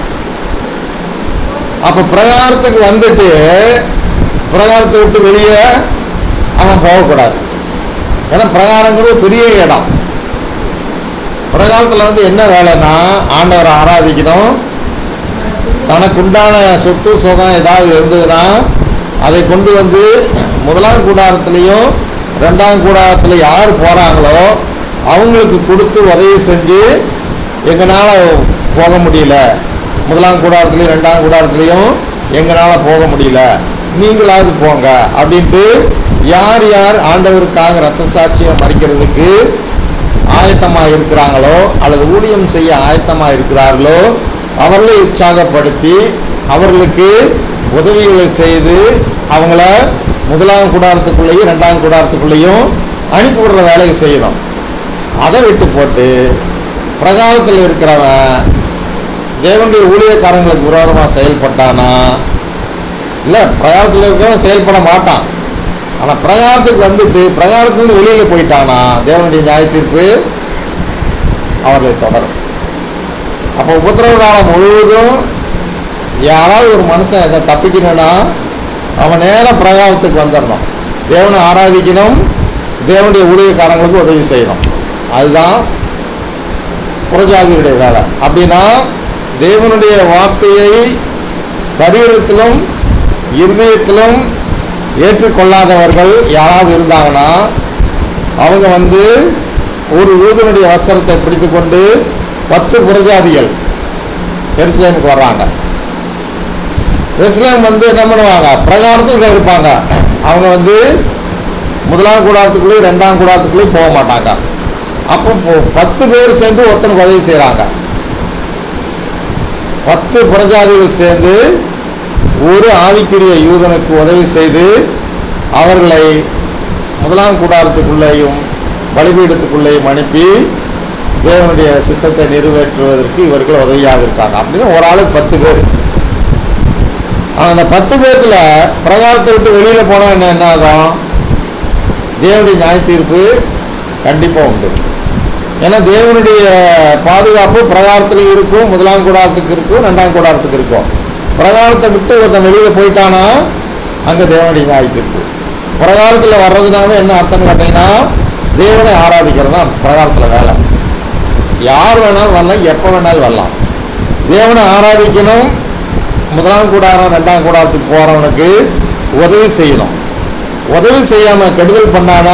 அப்போ பிரகாரத்துக்கு வந்துட்டு பிரகாரத்தை விட்டு வெளியே அவன் போகக்கூடாது ஏன்னா பிரகாரங்கிறது பெரிய இடம் பிரகாரத்தில் வந்து என்ன வேலைன்னா ஆண்டவரை ஆராதிக்கணும் தனக்குண்டான சொத்து சுகம் ஏதாவது இருந்ததுன்னா அதை கொண்டு வந்து முதலாம் கூடாரத்துலேயும் ரெண்டாம் கூடாரத்தில் யார் போகிறாங்களோ அவங்களுக்கு கொடுத்து உதவி செஞ்சு எங்களால் போக முடியல முதலாம் கூடாரத்துலேயும் ரெண்டாம் கூடாரத்துலேயும் எங்களால் போக முடியல நீங்களாவது போங்க அப்படின்ட்டு யார் யார் ஆண்டவருக்காக ரத்த சாட்சியை மறிக்கிறதுக்கு ஆயத்தமாக இருக்கிறாங்களோ அல்லது ஊழியம் செய்ய ஆயத்தமாக இருக்கிறார்களோ அவர்களை உற்சாகப்படுத்தி அவர்களுக்கு உதவிகளை செய்து அவங்கள முதலாம் கூடாரத்துக்குள்ளேயும் ரெண்டாம் கூடாரத்துக்குள்ளேயும் அனுப்பி விடுற வேலையை செய்யணும் அதை விட்டு போட்டு பிரகாரத்தில் இருக்கிறவன் தேவனுடைய ஊழியக்காரங்களுக்கு விரோதமாக செயல்பட்டானா இல்லை பிரகாரத்தில் இருக்கிறவன் செயல்பட மாட்டான் ஆனால் பிரகாரத்துக்கு வந்துட்டு பிரகாரத்துலேருந்து வெளியில் போயிட்டானா தேவனுடைய நியாய தீர்ப்பு அவர்களை தொடரும் அப்போ உபத்திரவ காலம் முழுவதும் யாராவது ஒரு மனுஷன் இதை தப்பிக்கணும்னா அவன் நேரம் பிரகாரத்துக்கு வந்துடணும் தேவனை ஆராதிக்கணும் தேவனுடைய ஊழியக்காரங்களுக்கு உதவி செய்யணும் அதுதான் புறஜாதியுடைய வேலை அப்படின்னா தேவனுடைய வார்த்தையை சரீரத்திலும் இருதயத்திலும் ஏற்றுக்கொள்ளாதவர்கள் யாராவது இருந்தாங்கன்னா அவங்க வந்து ஒரு யூதனுடைய வஸ்திரத்தை பிடித்துக்கொண்டு பத்து புறஜாதிகள் எருசலேமுக்கு வர்றாங்க எருசலேம் வந்து என்ன பண்ணுவாங்க பிரகாரத்தில் இருப்பாங்க அவங்க வந்து முதலாம் கூடாரத்துக்குள்ளேயும் ரெண்டாம் கூடாரத்துக்குள்ளேயும் போக மாட்டாங்க அப்போ போ- பத்து பேர் சேர்ந்து ஒருத்தனுக்கு உதவி செய்கிறாங்க பத்து புறஜாதிகள் சேர்ந்து ஒரு ஆவிக்குரிய யூதனுக்கு உதவி செய்து அவர்களை முதலாம் கூடாரத்துக்குள்ளேயும் பலிபீடத்துக்குள்ளேயும் அனுப்பி தேவனுடைய சித்தத்தை நிறைவேற்றுவதற்கு இவர்கள் உதவியாக இருக்காங்க அப்படின்னு ஒரு ஆளுக்கு பத்து பேர் ஆனால் அந்த பத்து பேர்த்துல பிரகாரத்தை விட்டு வெளியில் போனால் என்ன என்ன ஆகும் தேவனுடைய நியாய தீர்ப்பு கண்டிப்பாக உண்டு ஏன்னா தேவனுடைய பாதுகாப்பு பிரகாரத்தில் இருக்கும் முதலாம் கூடாரத்துக்கு இருக்கும் ரெண்டாம் கூடாரத்துக்கு இருக்கும் பிரகாரத்தை விட்டு ஒருத்தன் வெளியில் போயிட்டானா அங்கே தேவனுடைய நியாய தீர்ப்பு பிரகாரத்தில் வர்றதுனாவே என்ன அர்த்தம்னு கேட்டிங்கன்னா தேவனை ஆராதிக்கிறது தான் பிரகாரத்தில் வேலை யார் வேணாலும் வரலாம் எப்போ வேணாலும் வரலாம் தேவனை ஆராதிக்கணும் முதலாம் கூடாரம் ரெண்டாம் கூடாரத்துக்கு போகிறவனுக்கு உதவி செய்யணும் உதவி செய்யாமல் கெடுதல் பண்ணானா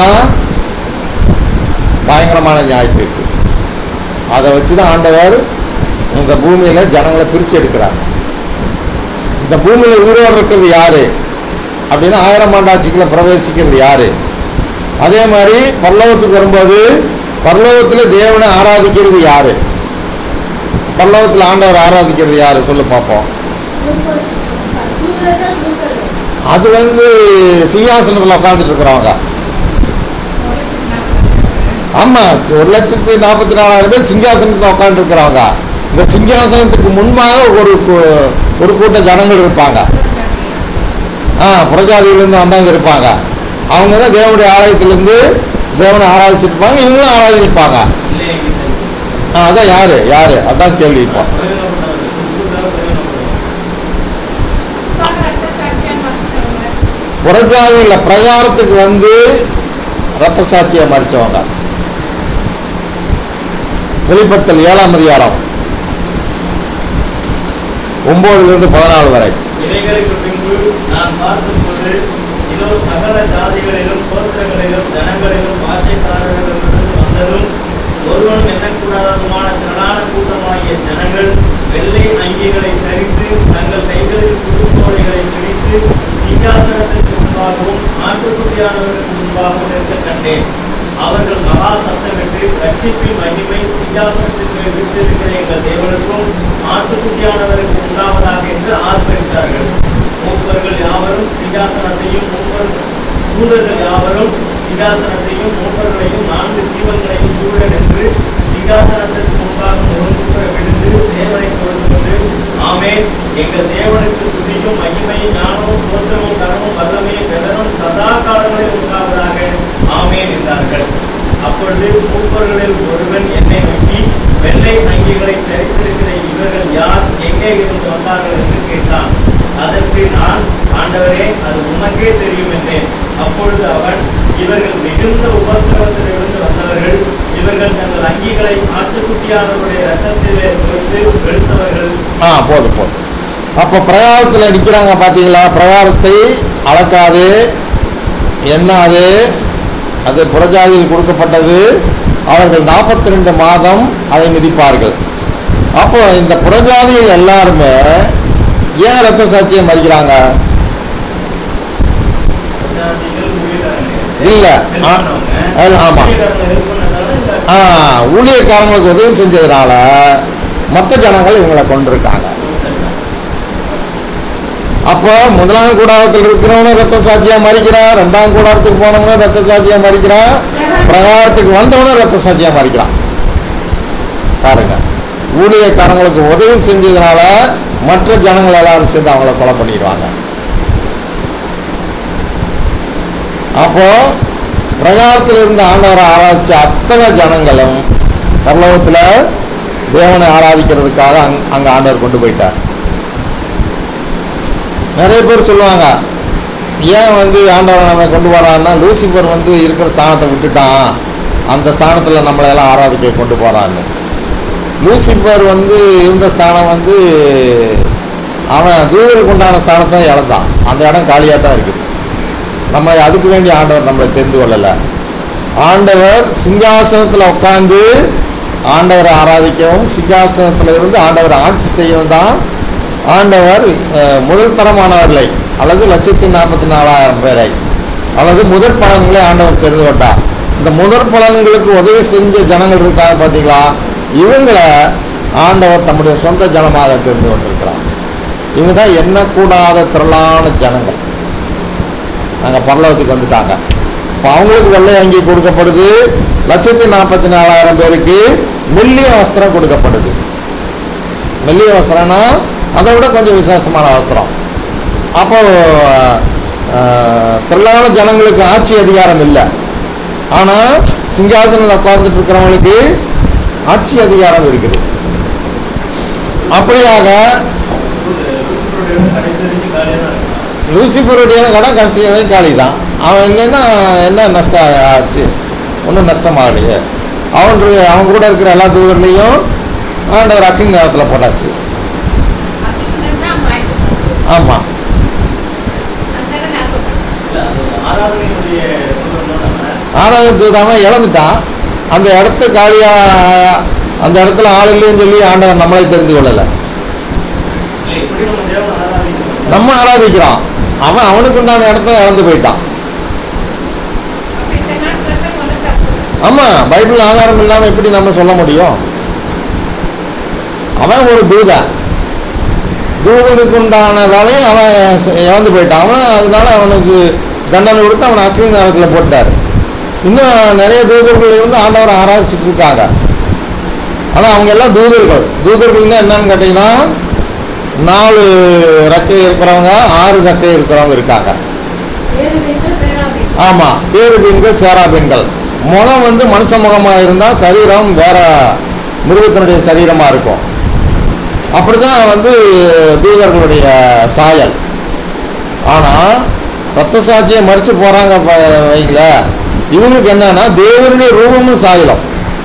பயங்கரமான நியாயத்தீர்ப்பு அதை வச்சு தான் ஆண்டவர் இந்த பூமியில் ஜனங்களை பிரித்து எடுக்கிறார் இந்த பூமியில் உயிரோடு இருக்கிறது யாரு அப்படின்னா ஆயிரம் ஆண்டாட்சிக்குள்ள பிரவேசிக்கிறது யாரு அதே மாதிரி பரலோகத்துக்கு வரும்போது பரலோகத்தில் தேவனை ஆராதிக்கிறது யாரு பரலோகத்தில் ஆண்டவர் ஆராதிக்கிறது யாரு சொல்லு பார்ப்போம் தூதர்கள் தூதர்கள் அது வந்து சிங்காசனத்தில் உட்காந்துட்டு இருக்கிறவங்க ஆமாம் ஒரு லட்சத்து நாற்பத்தி நாலாயிரம் பேர் சிங்காசனத்தில் உட்காந்துருக்கிறவங்க இந்த சிங்காசனத்துக்கு முன்பாக ஒரு கூ- ஒரு கூட்ட ஜனங்கள் இருப்பாங்க ஆ புறஜாதியிலேருந்து வந்தவங்க இருப்பாங்க அவங்க தான் தேவனுடைய ஆலயத்திலேருந்து தேவனை ஆராதிச்சுட்டு இருப்பாங்க இவங்களும் ஆராதிப்பாங்க ஆ அதான் யாரு யாரு அதான் கேள்வி இப்போ ரத்த சாட்சியம் மறைச்சவங்க புறஜாதியில் பிரகாரத்துக்கு வந்து ரத்த சாட்சியை மறிச்சவங்க வெளிப்படுத்தல் ஏழாம் அதிகாரம் ஒன்பதுலேருந்து பதினாலு வரை இவைகளுக்கு பின்பு நான் பார்த்தபோது இதோ சகல ஜாதிகளிலும் கோத்திரங்களிலும் ஜனங்களிலும் பாஷைக்காரர்களிலிருந்து வந்ததும் ஒருவனும் எண்ணக்கூடாததுமான திரளான கூட்டமாகிய ஜனங்கள் வெள்ளை அங்கிகளை தரித்து தங்கள் கைகளில் குறுக்கோடைகளை பிடித்து சிங்காசனத்திற்கு முன்பாகவும் ஆட்டுக்குட்டியானவருக்கு முன்பாகவும் இருக்க கண்டேன் அவர்கள் மகா சத்தமிட்டு ரட்சிப்பின் மகிமை சிங்காசனத்தின் மேல் விட்டிருக்கிற எங்கள் தேவனுக்கும் ஆட்டுக்குட்டியானவருக்கு உண்டாவதாக என்று ஆர்ப்பரித்தார்கள் மூப்பர்கள் யாவரும் சிங்காசனத்தையும் மூப்பர் தூதர்கள் யாவரும் சிங்காசனத்தையும் மூப்பர்களையும் நான்கு ஜீவன்களையும் சூழ நின்று சிங்காசனத்திற்கு முன்பாக முகங்குப்புற விழுந்து தேவனை தொழுது ஆமென் எங்கள் தேவனுக்கு துதியும் மகிமையும் ஞானமும் ஸ்தோத்திரமும் கனமும் வல்லமையும் பெலனும் சதா காலங்களில் உண்டாவதாக ஆமென் என்றார்கள் அப்பொழுது மூப்பர்களில் ஒருவன் என்னை நோக்கி வெள்ளை அங்கிகளை தரித்திருக்கிற இவர்கள் யார் எங்கே இருந்து வந்தார்கள் என்று கேட்டான் அதற்கு நான் ஆண்டவரே அது உமக்கே தெரியும் என்றேன் அப்பொழுது அவன் இவர்கள் மிகுந்த உபத்திரவத்திலிருந்து வந்தவர்கள் இவர்கள் தங்கள் அங்கிகளை ஆட்டுக்குட்டியானவருடைய ரத்தத்திலே துவைத்து வெளுத்தவர்கள் ஆ போதும் போதும் அப்போ பிரகாரத்தில் நிற்கிறாங்க பார்த்தீங்களா பிரகாரத்தை அளக்காது எண்ணாது அது புறஜாதியில் கொடுக்கப்பட்டது அவர்கள் நாற்பத்தி ரெண்டு மாதம் அதை மிதிப்பார்கள் அப்போ இந்த புறஜாதியில் எல்லாருமே ஏன் ரத்த சாட்சியை மறிக்கிறாங்க பிரஜாதிகள் ஊழியக்காரங்க. இல்ல. help ஆ. பண்ணவங்க. அது ஆமா. ஊழியக்காரங்க help பண்ணதால இந்த ஆ, ஊழியக்காரங்களுக்கு உதவி செஞ்சதுனால மற்ற ஜனங்கள் இவங்களை கொண்டிருக்காங்க அப்போ முதலாம் கூடாரத்தில் இருக்கிறவனும் ரத்த சாட்சியா மறிக்கிறான் ரெண்டாம் கூடாரத்துக்கு போனவனும் ரத்த சாட்சியா மறிக்கிறான் பிரகாரத்துக்கு வந்தவனும் ரத்த சாட்சியா மறிக்கிறான் பாருங்க ஊழியக்காரங்களுக்கு உதவி செஞ்சதுனால மற்ற ஜனங்கள் எல்லாரும் சேர்ந்து அவங்கள கொலை பண்ணிடுவாங்க அப்போ பிரகாரத்தில் இருந்த ஆண்டவரை ஆராதிச்ச அத்தனை ஜனங்களும் பரலோகத்தில் தேவனை ஆராதிக்கிறதுக்காக அங் அங்கே ஆண்டவர் கொண்டு போயிட்டார் நிறைய பேர் சொல்லுவாங்க ஏன் வந்து ஆண்டவரை நம்ம கொண்டு வரான்னா லூசிபர் வந்து இருக்கிற ஸ்தானத்தை விட்டுட்டான் அந்த ஸ்தானத்தில் நம்மளை எல்லாம் ஆராதிக்க கொண்டு போகிறான்னு லூசிபர் வந்து இருந்த ஸ்தானம் வந்து அவன் தூதருக்கு உண்டான ஸ்தானத்தை இழந்தான் அந்த இடம் காலியாக தான் இருக்குது நம்மளை அதுக்கு வேண்டி ஆண்டவர் நம்மளை தெரிந்து கொள்ளலை ஆண்டவர் சிங்காசனத்தில் உட்காந்து ஆண்டவரை ஆராதிக்கவும் சிங்காசனத்தில் இருந்து ஆண்டவர் ஆட்சி செய்யவும் தான் ஆண்டவர் அஹ், முதல் தரமானவர்களை அல்லது லட்சத்தி நாற்பத்தி நாலாயிரம் பேரை அல்லது முதற் பலன்களை ஆண்டவர் தெரிந்து கொண்டார் இந்த முதற் பலன்களுக்கு உதவி செஞ்ச ஜனங்கள் இருக்காங்க பார்த்தீங்களா இவங்களை ஆண்டவர் தம்முடைய சொந்த ஜனமாக தெரிந்து கொண்டிருக்கிறார் இவங்க தான் எண்ணக்கூடாத திரளான ஜனங்கள் நாங்கள் பரலோகத்துக்கு வந்துட்டாங்க இப்போ அவங்களுக்கு வெள்ளை அங்கி கொடுக்கப்படுது லட்சத்தி நாற்பத்தி நாலாயிரம் பேருக்கு மெல்லிய வஸ்திரம் கொடுக்கப்படுது மெல்லிய வஸ்திரம்னா அதை விட கொஞ்சம் விசேஷமான வஸ்திரம் அப்போ ஆஹ், திரளான ஜனங்களுக்கு ஆட்சி அதிகாரம் இல்லை ஆனால் சிங்காசனத்தில் உட்கார்ந்துட்டு இருக்கிறவங்களுக்கு ஆட்சி அதிகாரம் இருக்குது அப்படியாக லூசிபருடைய கடைசி வரைக்கும் காலியாக தான் இருக்கான் லூசிபருடைய கடை கடைசியாகவே காலி தான் அவன் இல்லைன்னா என்ன நஷ்டம் ஆச்சு ஒன்றும் நஷ்டமாகலையே அவன் இரு- அவன் கூட இருக்கிற எல்லா தூதர்லேயும் ஆண்டவர் அக்கினி நேரத்தில் போட்டாச்சு அப்படின்னா மாய்க்கு ஆமாம் அந்த இடம் ஞாபகம் இல்ல, அது ஆராதனையினுடைய தூதம் தான் நம்ம ஆறாவது தூதாம இழந்துட்டான் அந்த இடத்த காலியாக அந்த இடத்துல ஆள் இல்லைன்னு சொல்லி ஆண்டவர் நம்மளை தெரிந்து கொள்ளலை இல்லை எப்படி நம்ம தேவனை ஆராதிக்கணும் நம்ம ஆராதிக்கிறோம் அவன் அவனுக்கு உண்டான இடத்த இழந்து போயிட்டான் அப்ப இந்த நாள் பிரசங்கம் வந்து தப்பு ஆமாம் பைபிள் ஆதாரம் இல்லாமல் எப்படி நம்ம சொல்ல முடியும் அவன் ஒரு தூதன் தூதனுக்கு உண்டான வேலையை அவன் ச- இழந்து போயிட்டான் அவன் அதனால அவனுக்கு தண்டனை கொடுத்து அவனை அக்னி நேரத்தில் போட்டார் இன்னும் நிறைய தூதர்கள் இருந்து ஆண்டவரை ஆராய்ச்சிட்டு இருக்காங்க ஆனால் அவங்க எல்லாம் தூதர்கள் தூதர்கள்னா என்னன்னு கேட்டிங்கன்னா நாலு ரெக்கை இருக்கிறவங்க ஆறு ரெக்கை இருக்கிறவங்க இருக்காங்க வேறு வீட்டில் சேராதே ஆமாம் கேருபீன்கள் சேராபீன்கள் முகம் வந்து மனுஷ முகமாக இருந்தால் சரீரம் வேற மிருகத்தினுடைய சரீரமாக இருக்கும் அப்படிதான் வந்து தூதர்களுடைய சாயல் ஆனால் ரத்த சாட்சியை மறித்து போகிறாங்க வைங்கள இவங்களுக்கு என்னன்னா தேவனுடைய ரூபமும் சாயலும்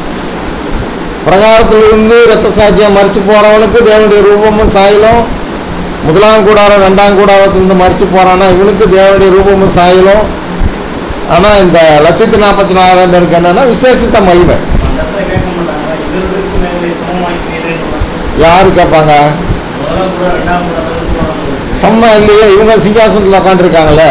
பிரகாரத்திலிருந்து ரத்த சாட்சியை மறித்து போகிறவனுக்கு தேவனுடைய ரூபமும் சாயலும் முதலாம் கூடாரம் ரெண்டாம் கூடாரத்திலிருந்து மறித்து போகிறான்னா இவனுக்கு தேவனுடைய ரூபமும் சாயலும் ஆனால் இந்த லட்சத்தி நாற்பத்தி நாலாயிரம் பேருக்கு என்னன்னா விசேஷித்த மகிமை அந்த இடத்துல கேட்க மாட்டாங்க இவர்களுக்கு மேலே சமமாக்கிறேன் யாரு கேட்பாங்க முதலாம் கூட ரெண்டாம் கூட மூணாம் கூட சம்ம இல்லையே இவங்க சிங்காசனத்தில் உட்காந்துருக்காங்கல்ல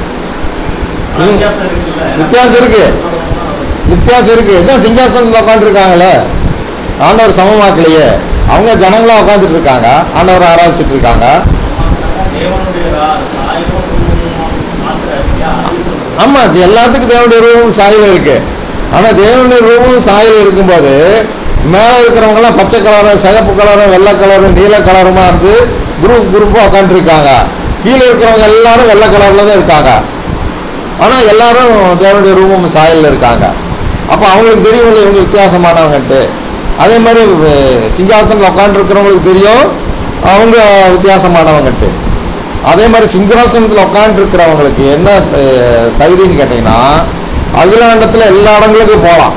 ஆனா வித்தியாசம் இருக்குல்ல வித்தியாசம் இருக்கு. வித்தியாசம் இருக்கு இதான் சிங்காசனத்தில் உட்காந்துருக்காங்களே ஆண்டவர் சமமாக்கலையே அவங்க ஜனங்களா உட்காந்துட்டு இருக்காங்க ஆண்டவர் ஆராதிச்சிட்டு இருக்காங்க தேவனுடைய ரா- சாயலும் ரூபமும் மாத்திர இல்லையா அது சொல்றது ஆமாம் அது எல்லாத்துக்கும் தேவனுடைய ரூபம் சாயல் இருக்கு ஆனால் தேவனுடைய ரூபம் சாயல் இருக்கும்போது மேலே இருக்கிறவங்கலாம் பச்சை கலரும் சிகப்பு கலரும் வெள்ளை கலரும் நீல கலருமா இருந்து குரூப் குரூப்பாக உட்காந்துருக்காங்க கீழே இருக்கிறவங்க எல்லாரும் வெள்ளை கலரில் தான் இருக்காங்க ஆனால் எல்லாரும் தேவனுடைய ரூபம் சாயலில் இருக்காங்க அப்போ அவங்களுக்கு தெரியும் இல்ல இவங்க வித்தியாசமானவங்கன்ட்டு அதே மாதிரி அஹ், சிங்காசனில் உட்காந்துருக்கிறவங்களுக்கு தெரியும் அவங்க வித்தியாசமானவங்கன்ட்டு அதே மாதிரி சிங்காசனத்தில் உட்காந்துருக்கிறவங்களுக்கு என்ன த- தைரியம்னு கேட்டிங்கன்னா அகிலாண்டத்தில் எல்லா இடங்களுக்கும் போகலாம்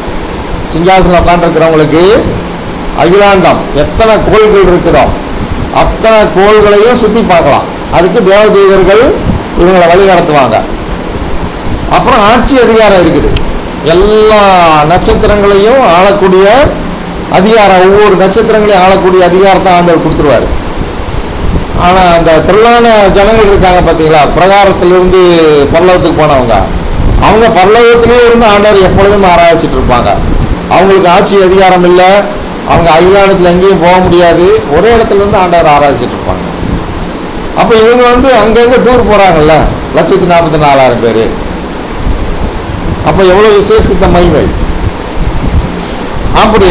சிங்காசனம் உட்காந்துருக்கிறவங்களுக்கு அகிலாண்டம் எத்தனை கோள்கள் இருக்குதோ அத்தனை கோள்களையும் சுற்றி பார்க்கலாம் அதுக்கு தேவதூதர்கள் இவங்களை வழி நடத்துவாங்க அப்புறம் ஆட்சி அதிகாரம் இருக்குது எல்லா நட்சத்திரங்களையும் ஆளக்கூடிய அதிகாரம் ஒவ்வொரு நட்சத்திரங்களையும் ஆளக்கூடிய அதிகாரத்தை ஆண்டவர் கொடுத்துருவாரு ஆனால் அந்த திரளான ஜனங்கள் இருக்காங்க பார்த்தீங்களா பிரகாரத்திலிருந்து பல்லவத்துக்கு போனவங்க அவங்க பல்லவத்திலே இருந்து ஆண்டவர் எப்பொழுதும் ஆராய்ச்சிட்டு இருப்பாங்க அவங்களுக்கு ஆட்சி அதிகாரம் இல்லை அவங்க அகிலானத்தில் எங்கேயும் போக முடியாது ஒரே இடத்துல இருந்து ஆண்டவர் ஆராய்ச்சிட்டு இருப்பாங்க அப்போ இவங்க வந்து அங்கங்கே டூர் போகிறாங்கல்ல லட்சத்தி நாற்பத்தி நாலாயிரம் பேர் அப்போ எவ்வளோ விசேஷித்த மகிமை அப்படி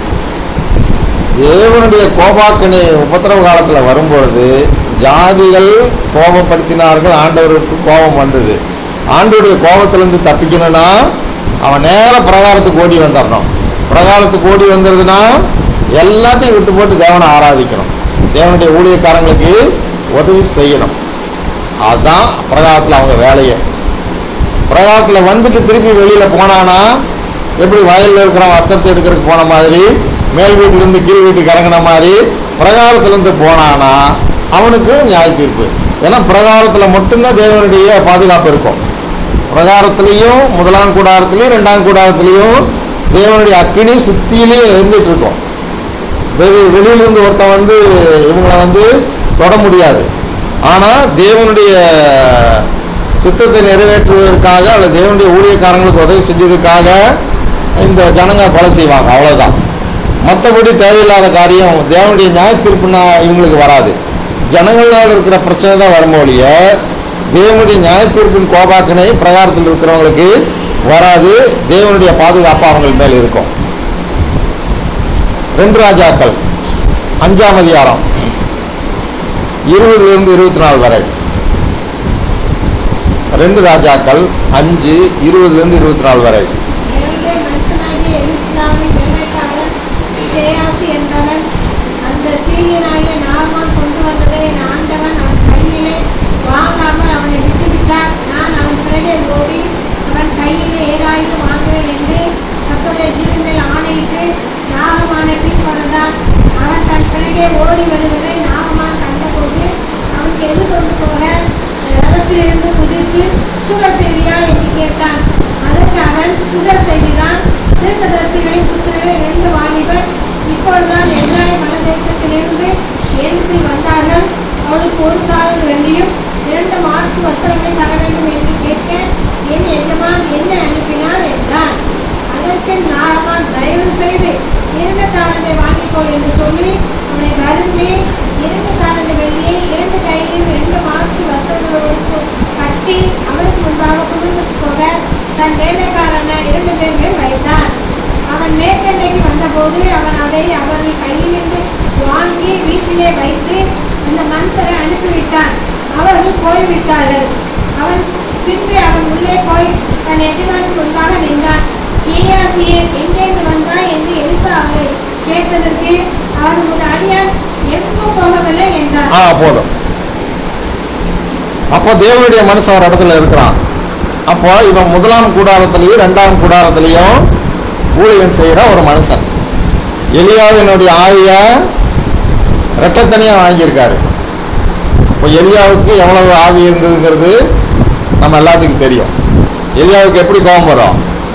தேவனுடைய கோபாக்கனி உபத்திரவ காலத்தில் வரும்பொழுது ஜாதிகள் கோபப்படுத்தினார்கள் ஆண்டவருக்கு கோபம் வந்தது ஆண்டவருடைய கோபத்திலேருந்து தப்பிக்கணும்னா அவன் நேர பிரகாரத்துக்கு ஓடி வந்துடணும் பிரகாரத்துக்கு ஓடி வந்துடுதுன்னா எல்லாத்தையும் விட்டு போட்டு தேவனை ஆராதிக்கணும் தேவனுடைய ஊழியக்காரங்களுக்கு உதவி செய்யணும் அதுதான் பிரகாரத்தில் அவங்க வேலையை பிரகாரத்தில் வந்துட்டு திருப்பி வெளியில் போனானா எப்படி வயலில் இருக்கிற வஸ்திரத்தை எடுக்கிறதுக்கு போன மாதிரி மேல் வீட்டிலேருந்து கீழ் வீட்டுக்கு இறங்கின மாதிரி பிரகாரத்துலேருந்து போனானா அவனுக்கு நியாய தீர்ப்பு ஏன்னா பிரகாரத்தில் மட்டும்தான் தேவனுடைய பாதுகாப்பு இருக்கும் பிரகாரத்துலேயும் முதலாம் கூடாரத்துலேயும் ரெண்டாம் கூடாரத்துலேயும் தேவனுடைய அக்கினி சுத்தியிலே எரிஞ்சிட்டு இருக்கும் வெளி வெளியிலிருந்து ஒருத்தன் வந்து இவங்களை வந்து தொட முடியாது ஆனால் தேவனுடைய சித்தத்தை நிறைவேற்றுவதற்காக அல்லது தேவனுடைய ஊழியக்காரங்களுக்கு உதவி செஞ்சதுக்காக இந்த ஜனங்க கொலை செய்வாங்க அவ்வளோதான் மற்றபடி தேவையில்லாத காரியம் தேவனுடைய நியாய தீர்ப்புனா இவங்களுக்கு வராது ஜனங்களால் இருக்கிற பிரச்சனை தான் வரும் ஒழிய தேவனுடைய நியாய தீர்ப்பின் கோபாக்கினை பிரகாரத்தில் இருக்கிறவங்களுக்கு வராது தேவனுடைய பாதுகாப்பு அவங்க மேல் இருக்கும் ரெண்டு ராஜாக்கள் அஞ்சாம் அதிகாரம் இருபதுலேருந்து இருபத்தி நாலு வரை ரெண்டு ராஜாக்கள் அஞ்சு இருபதுலேருந்து இருபத்தி நாலு வரை தேவனுடைய மனுஷனாகிய எலிஸ்லாமின் வேலைக்காரன் கேயாசி என்பவன் அந்த சீரியனாகிய நார்மான் கொண்டு வந்ததை என் ஆண்டவன் அவன் கையிலே வாங்காமல் அவனை விட்டுவிட்டார் நான் அவன் பிறகே ஓடி அவன் கையிலே ஏழாயிரம் வாங்குவேன் என்று கத்தோடைய ஜீவன் மேல் ஆணையிட்டு நாகமானை பின்தொடர்ந்தான் அவன் தன் பிறகே ஓடி வருவதை நாகமான் கண்டபோது அவனுக்கு எதிர்கொண்டு போக ரதத்திலிருந்து குதித்து சுகர் செய்தியா என்று கேட்டான் அதற்கு அவன் சுகர் செய்திதான் தீர்க்கதரிசிகளின் புத்திரர்கள் ரெண்டு வாலிபர் இப்பொழுதுதான் எதிராய மலதேசத்திலிருந்து எனக்கு வந்தார்கள் அவளுக்கு ஒரு காலம் வெள்ளியும் இரண்டு மாற்று வஸ்திரங்களை தர வேண்டும் என்று கேட்க என் எஜமான் என்ன அனுப்பினார் என்றான் அதற்கு நாகமான் தயவு செய்து இரண்டு தாரத்தை வாங்கிக்கொள் என்று சொல்லி அவனை வருந்தி இரண்டு தாரந்த வெள்ளியை இரண்டு கையிலும் இரண்டு மாற்று வசதிகளுக்கு கட்டி அவருக்கு முன்பாக சுமந்து போக தன் வேலைக்காரன இரண்டு பேர் மேல் வைத்தான் அவன் மேற்கண்டைக்கு வந்தபோது அவன் அதை அவர்கள் கையிலிருந்து வாங்கி வீட்டிலே வைத்து அந்த மனுஷரை அனுப்பிவிட்டான் அவர்கள் போய்விட்டார்கள் அவன் பின்பு அவன் உள்ளே போய் தன் எஜமானுக்கு முன்பாக நின்றான் ஏயாசியே எங்கேருந்து வந்தாய் என்று எலிசா அவனை கேட்டதற்கு அவன் ஒரு அடியான் எங்கும் போகவில்லை என்றான் ஆ போதும் அப்போ தேவனுடைய மனுஷன் ஒரு இடத்துல இருக்கிறான் அப்போ இவன் முதலாம் கூடாரத்திலையும் ரெண்டாம் கூடாரத்திலையும் ஊழியம் செய்கிற ஒரு மனுஷன் எலியாவினுடைய ஆவியை ரெட்டத்தனியாக வாங்கியிருக்காரு இப்போ எலியாவுக்கு எவ்வளவு ஆவி இருந்ததுங்கிறது நம்ம எல்லாத்துக்கும் தெரியும் எலியாவுக்கு எப்படி கோபம் வரும்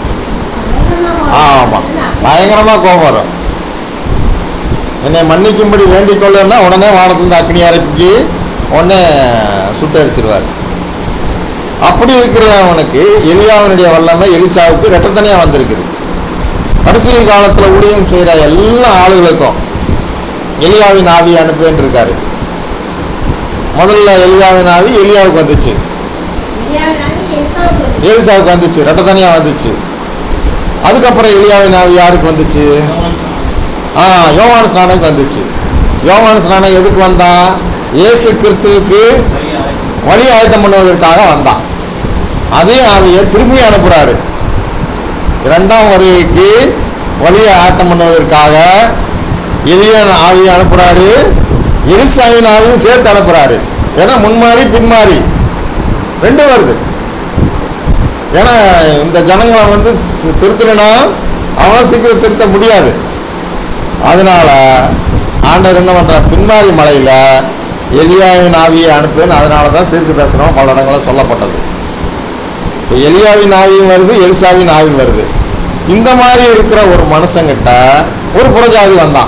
ஆமாம் பயங்கரமாக கோபம் வரும் என்னை மன்னிக்கும்படி வேண்டிக் கொள்ளுன்னா உடனே வானத்திலிருந்து அக்னி இறக்கி உடனே சுட்டரிச்சிருவார் அப்படி இருக்கிறவனுக்கு எலியாவினுடைய வல்லமை எலிசாவுக்கு ரெட்டத்தனையாக வந்திருக்குது கடைசி காலத்தில் ஊழியம் செய்கிற எல்லா ஆளுகளுக்கும் எலியாவின் ஆவி அனுப்புவேன் இருக்காரு முதல்ல எலியாவின் ஆவி எலியாவுக்கு வந்துச்சு எலியாவினாலே எலிசாவுக்கு வந்து எலிசாவுக்கு வந்துச்சு ரெட்டத்தனியாக வந்துச்சு அதுக்கப்புறம் எலியாவின் ஆவி யாருக்கு வந்துச்சு ஆ யோவான் ஸ்நானக்கு வந்துச்சு யோவான் ஸ்நானம் எதுக்கு வந்தான் இயேசு கிறிஸ்துவுக்கு வழி ஆயத்தம் பண்ணுவதற்காக வந்தான் அதே ஆவியை திரும்பி அனுப்புகிறாரு இரண்டாம் வருகைக்கு வழியை ஆயத்தம் பண்ணுவதற்காக எளியன் ஆவியை அனுப்புகிறாரு எலிசாவின் ஆவியும் சேர்த்து அனுப்புகிறாரு ஏன்னா முன்மாறி பின்மாறி ரெண்டும் வருது ஏன்னா இந்த ஜனங்களை வந்து திருத்தணும்னா அவ்வளோ சீக்கிரம் திருத்த முடியாது அதனால ஆண்டவர் என்ன பண்றார் பின்மாரி மலையில எலியாவின் ஆவியை அனுப்புன்னு அதனால தான் தீர்க்க தரிசனம் பல இடங்களில் சொல்லப்பட்டது இப்போ எலியாவின் ஆவியும் வருது எலிசாவின் ஆவியும் வருது இந்த மாதிரி இருக்கிற ஒரு மனுஷங்கிட்ட ஒரு புறஜாதி வந்தான்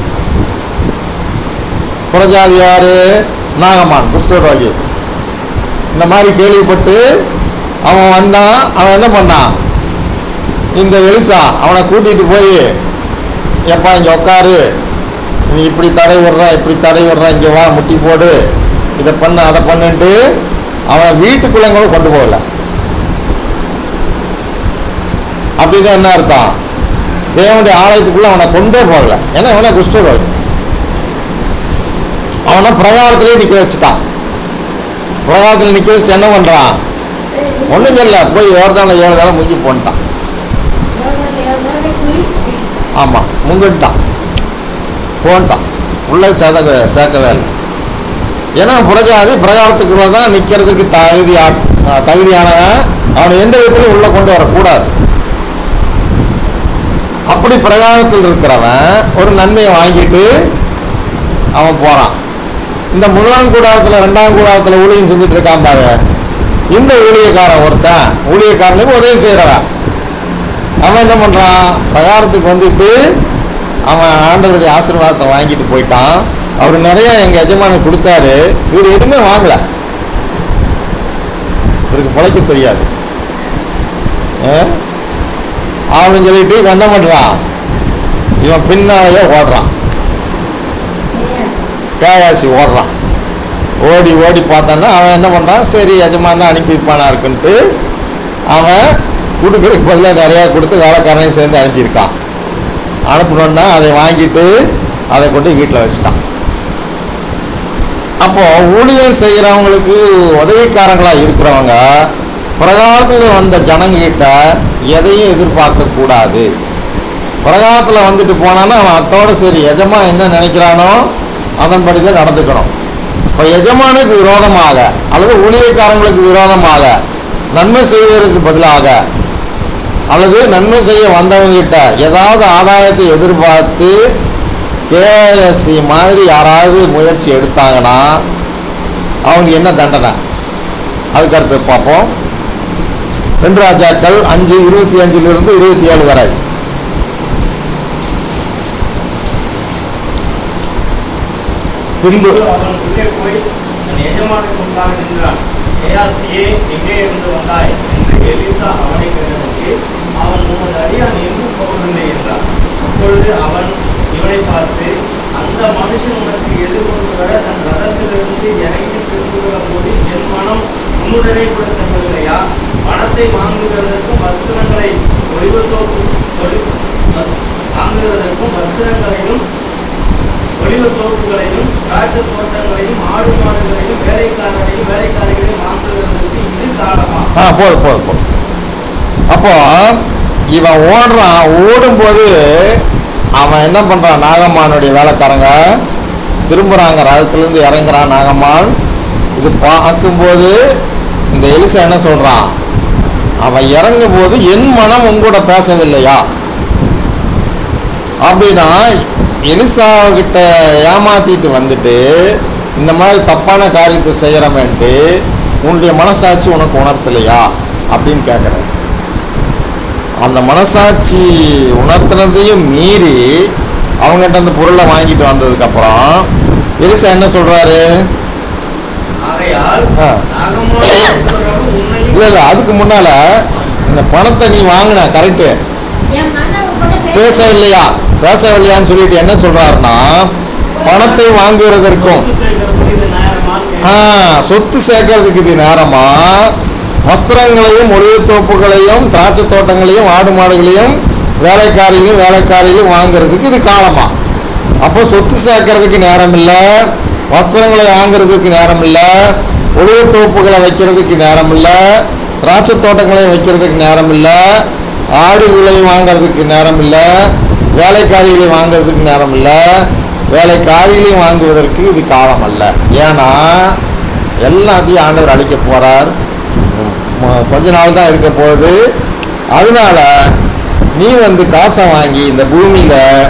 புறஜாதி யாரு நாகமான் குஷ்டரோகி இந்த மாதிரி கேள்விப்பட்டு அவன் வந்தான் அவன் என்ன பண்ணான் இந்த எலிசா அவனை கூட்டிட்டு போய் எப்பா இங்கே உட்காரு நீ இப்படி தடை விடுற இப்படி தடை விடுற இங்கே வா முட்டி போடு இதை பண்ணு அதை பண்ணுன்ட்டு அவனை வீட்டுக்குள்ளே கூட கொண்டு போகல அப்படின்னா என்ன அர்த்தம் தேவனுடைய ஆலயத்துக்குள்ள அவனை கொண்டே போகல ஏன்னா இவனை குஷ்டரோகி அவனை பிரகாரத்திலே நிற்க வச்சுட்டான் பிரகாரத்தில் நிற்க வச்சுட்டு என்ன பண்ணுறான் ஒன்றும் சொல்ல போய் யோர்தானில் ஏழு தடவை முங்கி போன்ட்டான் ஆமாம் முங்கிட்டான் போன்ட்டான் உள்ளே சேர்க்க சேர்க்கவே இல்லை ஏன்னா புரஜாதி பிரகாரத்துக்குள்ள தான் நிற்கிறதுக்கு தகுதி தகுதியானவன் அவனை எந்த விதத்திலையும் உள்ளே கொண்டு வரக்கூடாது அப்படி பிரகாரத்தில் இருக்கிறவன் ஒரு நன்மையை வாங்கிட்டு அவன் போகிறான் இந்த முதலாம் கூடாரத்தில் ரெண்டாம் கூடாரத்தில் ஊழியம் செஞ்சுட்டு இருக்கான் பாரு இந்த ஊழியக்காரன் ஒருத்தன் ஊழியக்காரனுக்கு உதவி செய்கிறவன் அவன் என்ன பண்ணுறான் பிரகாரத்துக்கு வந்துட்டு அவன் ஆண்டவருடைய ஆசீர்வாதத்தை வாங்கிட்டு போயிட்டான் அவர் நிறைய எங்கள் எஜமானன் கொடுத்தாரு இவர் எதுவுமே வாங்கல இவருக்கு பிழைக்க தெரியாது ஆ? அவனு சொல்லிட்டு இவன் என்ன பண்ணுறான் இவன் பின்னாலேயே ஓடுறான் கேயாசி ஓடுறான் ஓடி ஓடி பார்த்தான்னா அவன் என்ன பண்ணுறான் சரி எஜமான் தான் அனுப்பியிருப்பானா இருக்குன்ட்டு அவன் கொடுக்குறதுக்கு பதிலாக நிறையா கொடுத்து வேலைக்காரனையும் சேர்ந்து அனுப்பியிருக்கான் அனுப்பணுன்னா அதை வாங்கிட்டு அதை கொண்டு வீட்டில் வச்சுட்டான் அப்போ ஊழியம் செய்கிறவங்களுக்கு உதவிக்காரங்களாக இருக்கிறவங்க பிரகாரத்தில் வந்த ஜனங்கிட்ட எதையும் எதிர்பார்க்க கூடாது பிரகாரத்தில் வந்துட்டு போனான்னா அவன் அத்தோட சரி எஜமா என்ன நினைக்கிறானோ அதன்படி தான் நடந்துக்கணும் இப்போ எஜமானுக்கு விரோதமாக அல்லது ஊழியக்காரங்களுக்கு விரோதமாக நன்மை செய்வதற்கு பதிலாக அல்லது நன்மை செய்ய வந்தவங்ககிட்ட ஏதாவது ஆதாயத்தை எதிர்பார்த்து கேஎஸ்சி மாதிரி யாராவது முயற்சி எடுத்தாங்கன்னா அவங்களுக்கு என்ன தண்டனை அதுக்கு அடுத்து பார்ப்போம் ரெண்டு ராஜாக்கள் அஞ்சு இருபத்தி அஞ்சிலிருந்து இருபத்தி ஏழு வரை பின்பு அவன் உள்ளே போய் தன் எஜமானுக்கு முன்பாக நின்றான் ஏயாசியே எங்கே இருந்து வந்தாய் என்று எலிசா அவனை கேட்டதற்கு அவன் உமது அடியான் எங்கும் போகவில்லை என்றான் அப்பொழுது அவன் இவனை பார்த்து அந்த மனுஷன் உனக்கு எதிர்கொண்டு வர தன் ரதத்திலிருந்து இறங்கி திரும்புகிற போது என் மனம் உன்னுடனே கூட செல்லவில்லையா பணத்தை வாங்குகிறதற்கும் வஸ்திரங்களை ஒளிவத்தோப்பு ஒளி- வஸ்- வாங்குகிறதற்கும் வஸ்திரங்களையும் ஒளிவ தோப்புகளையும் திராட்சை தோட்டங்களையும் ஆடு மாடுகளையும் வேலைக்காரரையும் வேலைக்காரிகளையும் வாங்குவதற்கு இது காலமா ஆ போதும் போதும் போதும் அப்போ இவன் ஓடுறான் ஓடும்போது அவன் என்ன பண்ணுறான் நாகம்மானுடைய வேலைக்காரங்க திரும்புகிறாங்க ரதத்துலேருந்து இறங்குறான் நாகம்மான் இது பார்க்கும்போது இந்த எலிசா என்ன சொல்கிறான் அவன் இறங்கும்போது என் மனம் உங்கூட பேசவில்லையா அப்படின்னா எலிசாவுக்கிட்ட ஏமாத்திட்டு வந்துட்டு இந்த மாதிரி தப்பான காரியத்தை செய்கிறவன்ட்டு உன்னுடைய மனசாட்சி உனக்கு உணர்த்தலையா அப்படின்னு கேட்குறாரு அந்த மனசாட்சி உணர்த்தினதையும் மீறி அவங்ககிட்ட அந்த பொருளை வாங்கிட்டு வந்ததுக்கப்புறம் எலிசா என்ன சொல்கிறாரு ஆகையால் ஆ. நாகம்மான் புஸ்தகம் உன்னையும் இல்லை இல்லை அதுக்கு முன்னால் இந்த பணத்தை நீ வாங்கின கரெக்டு என் மகன் உங்கள்கிட்ட பேச பேசவில்லையா பேசவில்லையான்னு சொல்லிட்டு என்ன சொல்கிறாருன்னா பணத்தை வாங்குவதற்கும் சொத்து சேர்க்கறதுக்கு இது நேரமான்னு ஆ, கேட்கிறான். சொத்து சேர்க்கறதுக்கு இது நேரமா வஸ்திரங்களையும் ஒளிவுத்தோப்புகளையும் திராட்சை தோட்டங்களையும் ஆடு மாடுகளையும் வேலைக்காரிகளையும் வேலைக்காரிகளையும் வாங்குறதுக்கு இது காலமா அப்போ சொத்து சேர்க்கறதுக்கு நேரம் இல்லை வஸ்திரங்களை வாங்குறதுக்கு நேரம் இல்லை ஒளிவுத்தோப்புகளை வைக்கிறதுக்கு நேரம் இல்லை திராட்சை தோட்டங்களை வைக்கிறதுக்கு நேரம் இல்லை ஆடுகளையும் வாங்குறதுக்கு நேரம் இல்லை வேலைக்காரிகளை வாங்குறதுக்கு நேரம் இல்லை வேலைக்காரிகளையும் வாங்குவதற்கு இது காலம் அல்ல ஏன்னா எல்லாத்தையும் ஆண்டவர் அழிக்க போறார் ம- கொஞ்ச நாள் தான் இருக்க போகுது அதனால நீ வந்து காசை வாங்கி இந்த பூமியில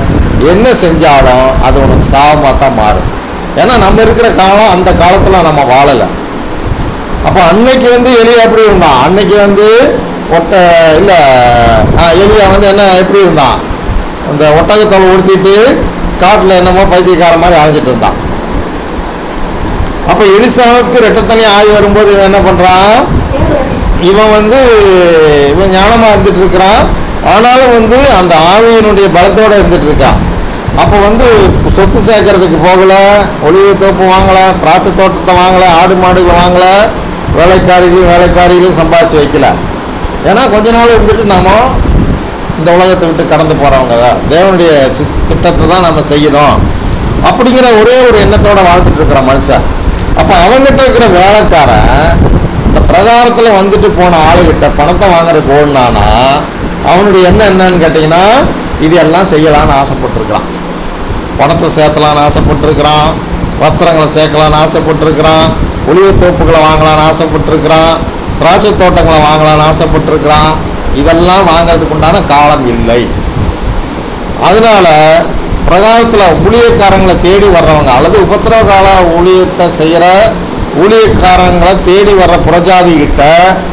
என்ன செஞ்சாலும் அது உனக்கு சாபமாக தான் மாறும் ஏன்னா நம்ம இருக்கிற காலம் அந்த காலத்தில் நம்ம வாழலை அப்போ அன்னைக்கு வந்து எலியா எப்படி இருந்தான் அன்னைக்கு வந்து ஒட்ட இல்லை எலியா வந்து என்ன எப்படி இருந்தான் அந்த ஒட்டகத்தோலை உடுத்திட்டு காட்டில் என்னமோ பைத்தியக்கார மாதிரி அலைஞ்சிட்டு இருந்தான் அப்போ எலிசாவுக்கு ரெட்டத்தனி ஆகி வரும்போது இவன் என்ன பண்ணுறான் இவன் வந்து இவன் ஞானமாக இருந்துட்டு இருக்கிறான் ஆனாலும் வந்து அந்த ஆவியினுடைய பலத்தோடு இருந்துட்டு இருக்கான் அப்போ வந்து சொத்து சேர்க்கறதுக்கு போகல ஒளிவு தோப்பு வாங்கல திராட்சை தோட்டத்தை வாங்கல ஆடு மாடுகளை வாங்கல வேலைக்காரிகளையும் வேலைக்காரிகளையும் சம்பாதிச்சு வைக்கல ஏன்னா கொஞ்ச நாள் இருந்துட்டு நாம இந்த உலகத்தை விட்டு கடந்து போகிறவங்க தான் தேவனுடைய சித் திட்டத்தை தான் நம்ம செய்யணும் அப்படிங்கிற ஒரே ஒரு எண்ணத்தோட வாழ்ந்துட்டு இருக்கிற மனுஷன் அப்போ அவங்ககிட்ட இருக்கிற வேலைக்காரன் இந்த பிரகாரத்தில் வந்துட்டு போன ஆளுகிட்ட பணத்தை வாங்குறதுக்கு ஓடினானா அவனுடைய எண்ணம் என்னன்னு கேட்டிங்கன்னா இது எல்லாம் செய்யலாம்னு ஆசைப்பட்டிருக்கிறான் பணத்தை சேர்த்தலாம்னு ஆசைப்பட்டிருக்கிறான் வஸ்திரங்களை சேர்க்கலாம்னு ஆசைப்பட்டிருக்கிறான் ஒளிவு தோப்புகளை வாங்கலாம்னு ஆசைப்பட்டிருக்கிறான் திராட்சை தோட்டங்களை வாங்கலாம்னு ஆசைப்பட்டிருக்கிறான் இதெல்லாம் வாங்குறதுக்கு உண்டான காலம் இல்லை அதனால பிரகாரத்தில் ஊழியக்காரங்களை தேடி வர்றவங்க அல்லது உபத்திரவ கால ஊழியத்தை செய்கிற ஊழியக்காரங்களை தேடி வர்ற புறஜாதி கிட்ட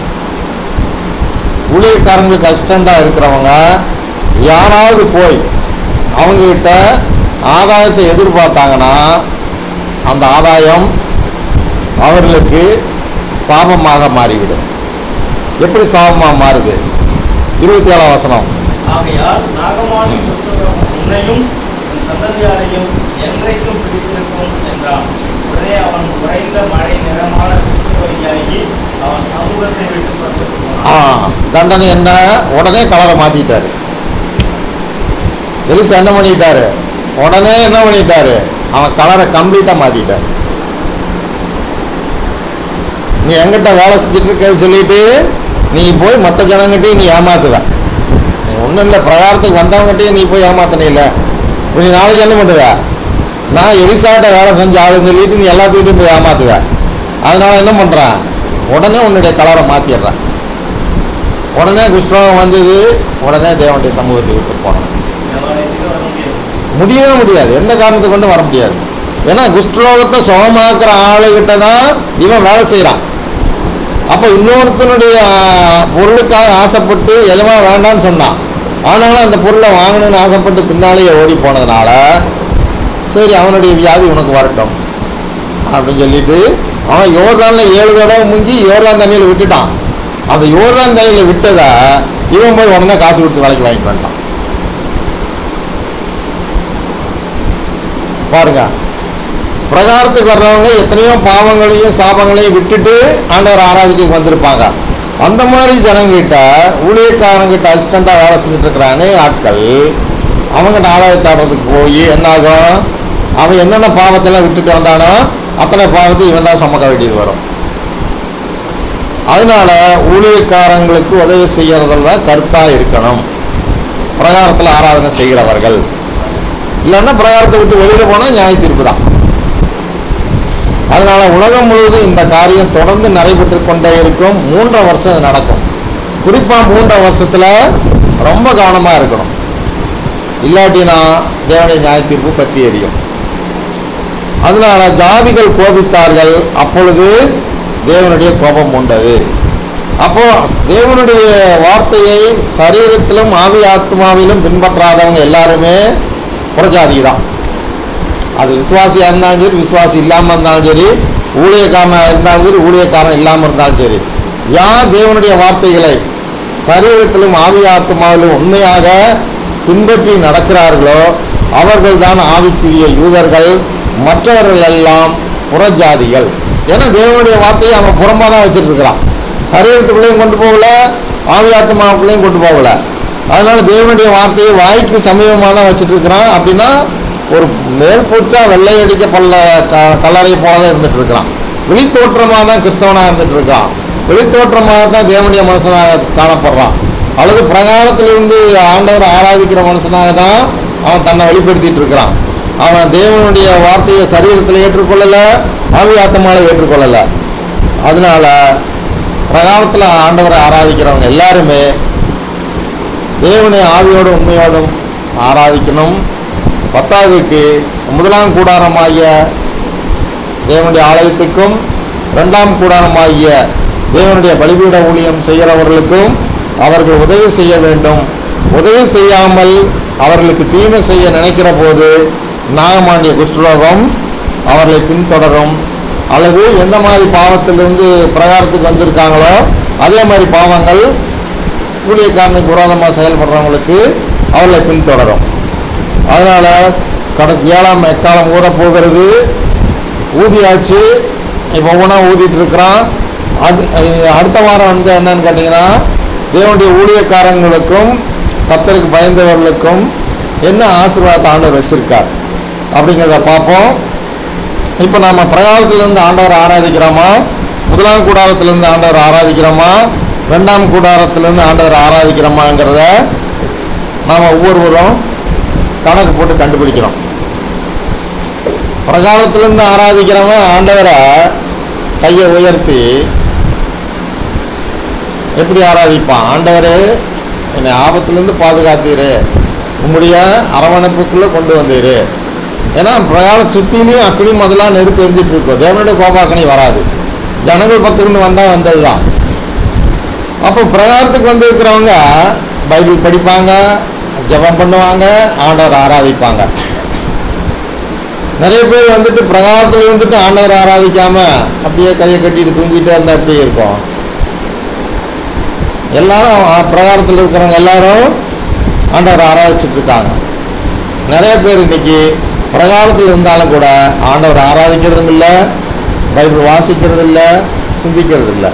ஊழியக்காரங்களுக்கு அசிஸ்டண்டாக இருக்கிறவங்க யாராவது போய் அவங்கக்கிட்ட ஆதாயத்தை எதிர்பார்த்தாங்கன்னா அந்த ஆதாயம் அவர்களுக்கு சாபமாக மாறிவிடும் எப்படி சாபமாக மாறுது இருபத்தி ஏழாம் வசனம் ஆகையால் நாகமானி புஸ்தகம் உன்னையும் உன் சந்ததியாரையும் என்றைக்கும் பிடித்திருக்கும் என்றான் உடனே அவன் உறைந்த மழை நிறமான கிறிஸ்துவையாகி அவன் சமூகத்தை விட்டு புறப்பட்டு ஆ போனான் தண்டனை என்ன உடனே கலரை மாற்றிட்டாரு எலிசா என்ன பண்ணிட்டாரு உடனே என்ன பண்ணிட்டாரு அவன் கலரை கம்ப்ளீட்டாக மாற்றிட்டாரு நீ எங்கிட்ட வேலை செஞ்சுட்டு இருக்கேன்னு சொல்லிட்டு நீ போய் மற்ற ஜனங்கிட்டையும் நீ ஏமாத்துவ நீ ஒன்றும் இல்லை பிரகாரத்துக்கு வந்தவங்ககிட்டயும் நீ போய் ஏமாத்தினில்ல இப்போ நீ நாளைக்கு என்ன பண்ணுவ நான் எலிசாட்ட வேலை செஞ்ச ஆளுன்னு சொல்லிட்டு நீ எல்லாத்துக்கிட்டையும் போய் ஏமாத்துவ அதனால என்ன பண்ணுறான் உடனே உன்னுடைய கலரை மாற்றிடுறான் உடனே குஷ்டரோகம் வந்தது உடனே தேவனுடைய சமூகத்தை விட்டு போனான் தேவாலயத்துக்கு வர முடியாது முடியவே முடியாது எந்த காரணத்தை கொண்டு வர முடியாது ஏன்னா குஷ்டரோகத்தை சுகமாக்குற ஆளுகிட்ட தான் இவன் வேலை செய்கிறான் அப்போ இன்னொருத்தனுடைய ஆ, பொருளுக்காக ஆசைப்பட்டு எஜமா வேண்டாம்னு சொன்னான் ஆனாலும் அந்த பொருளை வாங்கணும்னு ஆசைப்பட்டு பின்னாலேயே ஓடி போனதுனால சரி அவனுடைய வியாதி உனக்கு வரட்டும் அப்படின்னு சொல்லிட்டு அவன் யோர்தானில் ஏழு தடவை முங்கி யோர்தான் தண்ணியில் விட்டுட்டான் அந்த யோர்தான் தண்ணியில் விட்டதை இவன் போய் உடனே காசு கொடுத்து வேலைக்கு வாங்கிட்டு வந்துட்டான் பாருங்க பிரகாரத்துக்கு வர்றவங்க எத்தனையோ பாவங்களையும் சாபங்களையும் விட்டுட்டு ஆண்டவர் ஆராதிக்க வந்திருப்பாங்க அந்த மாதிரி ஜனங்கிட்ட ஊழியக்காரங்கிட்ட அசிஸ்டண்ட்டாக வேலை செஞ்சுட்டு இருக்கிற அநேக ஆட்கள் அவங்ககிட்ட ஆராயத்தை ஆடுறதுக்கு போய் என்னாகும் அவன் என்னென்ன பாவத்தெல்லாம் விட்டுட்டு வந்தானோ அத்தனை பாவத்தை இவன் தான் சுமக்க வேண்டியது வரும் அதனால ஊழியக்காரங்களுக்கு உதவி செய்யறதுல தான் கருத்தாக இருக்கணும் பிரகாரத்தில் ஆராதனை செய்கிறவர்கள் இல்லைன்னா பிரகாரத்தை விட்டு வெளியில் போனால் நியாய தீர்ப்பு தான் அதனால உலகம் முழுவதும் இந்த காரியம் தொடர்ந்து நடைபெற்று கொண்டே இருக்கும் மூன்றரை வருஷம் இது நடக்கும் குறிப்பாக மூன்றரை வருஷத்துல ரொம்ப கவனமாக இருக்கணும் இல்லாட்டினா தேவனுடைய நியாய தீர்ப்பு பற்றி எரியும் அதனால ஜாதிகள் கோபித்தார்கள் அப்பொழுது தேவனுடைய கோபம் உண்டது அப்போ தேவனுடைய வார்த்தையை சரீரத்திலும் ஆவி ஆத்மாவிலும் பின்பற்றாதவங்க எல்லாருமே புறஜாதி தான் அது விசுவாசியாக இருந்தாலும் சரி விசுவாசி இல்லாமல் இருந்தாலும் சரி ஊழியக்காரனாக இருந்தாலும் சரி ஊழியக்காரன் இல்லாமல் இருந்தாலும் சரி யார் தேவனுடைய வார்த்தைகளை சரீரத்திலும் ஆவி ஆத்மாவிலும் உண்மையாக பின்பற்றி நடக்கிறார்களோ அவர்கள் தான் ஆவிக்குரிய யூதர்கள் மற்றவர்கள் எல்லாம் புறஜாதிகள் ஏன்னா தேவனுடைய வார்த்தையை அவன் புறம்பாக தான் வச்சுட்டு இருக்கிறான் சரீரத்துக்குள்ளேயும் கொண்டு போகல ஆவி ஆத்மாவுக்குள்ளேயும் கொண்டு போகல அதனால தேவனுடைய வார்த்தையை வாய்க்கு சமீபமாக தான் வச்சுட்டு இருக்கிறான் அப்படின்னா ஒரு மேல் பூச்சா வெள்ளை அடிக்க பல்ல க கல்லறை போல தான் இருந்துட்டு இருக்கிறான் வெளித்தோற்றமாக தான் கிறிஸ்தவனாக இருந்துட்டு இருக்கிறான் வெளித்தோற்றமாக தான் தேவனுடைய மனுஷனாக காணப்படுறான் அல்லது பிரகாரத்திலிருந்து ஆண்டவர் ஆராதிக்கிற மனுஷனாக தான் அவன் தன்னை வெளிப்படுத்திட்டு இருக்கிறான் அவன் தேவனுடைய வார்த்தையை சரீரத்தில் ஏற்றுக்கொள்ளலை ஆவி ஆத்மாவில் ஏற்றுக்கொள்ளலை அதனால பிரகாரத்தில் ஆண்டவரை ஆராதிக்கிறவங்க எல்லாருமே தேவனை ஆவியோடும் உண்மையோடும் ஆராதிக்கணும் பத்தாவதுக்கு முதலாம் கூடாரமாகிய தேவனுடைய ஆலயத்துக்கும் இரண்டாம் கூடாரமாகிய தேவனுடைய பலிபீட ஊழியம் செய்கிறவர்களுக்கும் அவர்கள் உதவி செய்ய வேண்டும் உதவி செய்யாமல் அவர்களுக்கு தீமை செய்ய நினைக்கிற போது நாகமாண்டிய குஷ்டரோகம் அவர்களை பின்தொடரும் அல்லது எந்த மாதிரி பாவத்திலிருந்து பிரகாரத்துக்கு வந்திருக்காங்களோ அதே மாதிரி பாவங்கள் ஊழியக்காரனுக்கு விரோதமாக செயல்படுறவங்களுக்கு அவர்களை பின்தொடரும் அதனால் கடைசி ஏழாம் எக்காலம் ஊத போகிறது ஊதியாச்சு இப்போ ஒவ்வொன்றா ஊதிட்டு இருக்கிறான் அது அது அடுத்த வாரம் வந்து என்னன்னு கேட்டிங்கன்னா தேவனுடைய ஊழியக்காரங்களுக்கும் கத்தருக்கு பயந்தவர்களுக்கும் என்ன ஆசீர்வாதத்தை ஆண்டவர் வச்சிருக்கார் அப்படிங்கிறத பார்ப்போம் இப்போ நம்ம பிரகாரத்திலிருந்து ஆண்டவர் ஆராதிக்கிறோமா முதலாம் கூடாரத்திலிருந்து ஆண்டவர் ஆராதிக்கிறோமா ரெண்டாம் கூடாரத்திலிருந்து ஆண்டவர் ஆராதிக்கிறோமாங்கிறத நாம் ஒவ்வொருவரும் கணக்கு போட்டு கண்டுபிடிக்கிறோம் பிரகாரத்திலிருந்து ஆராதிக்கிறவன் ஆண்டவரை கையை உயர்த்தி எப்படி ஆராதிப்பான் ஆண்டவரே என்னை ஆபத்திலிருந்து பாதுகாத்தீரு உம்முடைய அரவணைப்புக்குள்ளே கொண்டு வந்தீரு ஏன்னா பிரகார சுத்திலையும் அக்னி முதலாக நெருப்பு எரிஞ்சிட்டு இருக்கும் தேவனுடைய கோபாக்கனி வராது ஜனங்கள் பக்கத்துலேருந்து வந்தால் வந்தது தான் அப்போ பிரகாரத்துக்கு வந்திருக்கிறவங்க பைபிள் படிப்பாங்க ஜெபம் பண்ணுவாங்க ஆண்டவர் ஆராதிப்பாங்க நிறைய பேர் வந்துட்டு பிரகாரத்தில் இருந்துட்டு ஆண்டவர் ஆராதிக்காம அப்படியே கையை கட்டிட்டு தூங்கிட்டே இருந்தால் எப்படி இருக்கும் எல்லாரும் ஆ- பிரகாரத்தில் இருக்கிறவங்க எல்லாரும் ஆண்டவர் ஆராதிச்சுட்டு இருக்காங்க நிறைய பேர் இன்னைக்கு பிரகாரத்தில் இருந்தாலும் கூட ஆண்டவர் ஆராதிக்கிறதும் இல்லை பைபிள் வாசிக்கிறது இல்லை சிந்திக்கிறது இல்லை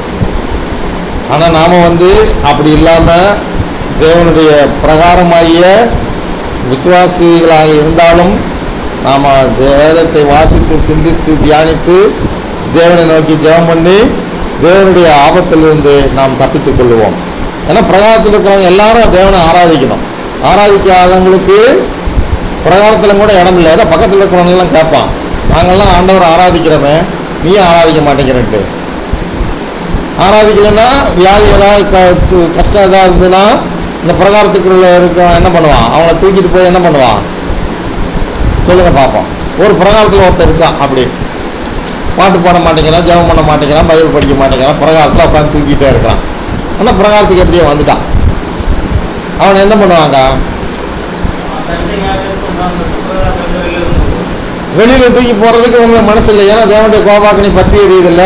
ஆனால் நாம் வந்து அப்படி இல்லாமல் தேவனுடைய பிரகாரமாகிய விசுவாசிகளாக இருந்தாலும் நாம் வேதத்தை வாசித்து சிந்தித்து தியானித்து தேவனை நோக்கி ஜெபம் பண்ணி தேவனுடைய ஆபத்திலிருந்து நாம் தப்பித்துக் கொள்வோம் ஏன்னா பிரகாரத்தில் இருக்கிறவங்க எல்லாரும் தேவனை ஆராதிக்கணும் ஆராதிக்காதவங்களுக்கு பிரகாரத்தில் கூட இடம் இல்லை ஏன்னா பக்கத்தில் இருக்கிறவங்கெல்லாம் கேட்பான் நாங்கள்லாம் ஆண்டவர் ஆராதிக்கிறோமே நீ ஆராதிக்க மாட்டேங்கிறன்ட்டு ஆராதிக்கலைன்னா வியாதி ஏதாவது க து- கஷ்டம் ஏதாவது இருந்ததுன்னா இந்த பிரகாரத்துக்குள்ள இருக்கிறவன் என்ன பண்ணுவான் அவங்கள தூக்கிட்டு போய் என்ன பண்ணுவான் சொல்லுங்க பார்ப்போம் ஒரு பிரகாரத்தில் ஒருத்தர் இருக்கான் அப்படி பாட்டு பாட மாட்டேங்கிறான் ஜெபம் பண்ண மாட்டேங்கிறான் பைபிள் படிக்க மாட்டேங்கிறான் பிரகாரத்தில் உட்காந்து தூக்கிட்டே இருக்கிறான் ஆனால் பிரகாரத்துக்கு எப்படியே வந்துட்டான் அவனை என்ன பண்ணுவாங்க தனித்தனியாக டெஸ்ட் பண்ணுறான்னு சொல்லிட்டு பிரகாரத்தில் வெளியே இருந்து வெளியில் தூக்கி போகிறதுக்கு உங்களுக்கு மனசு இல்லை ஏன்னா தேவனுடைய கோபாக்கினி பற்றி எரியுதில்ல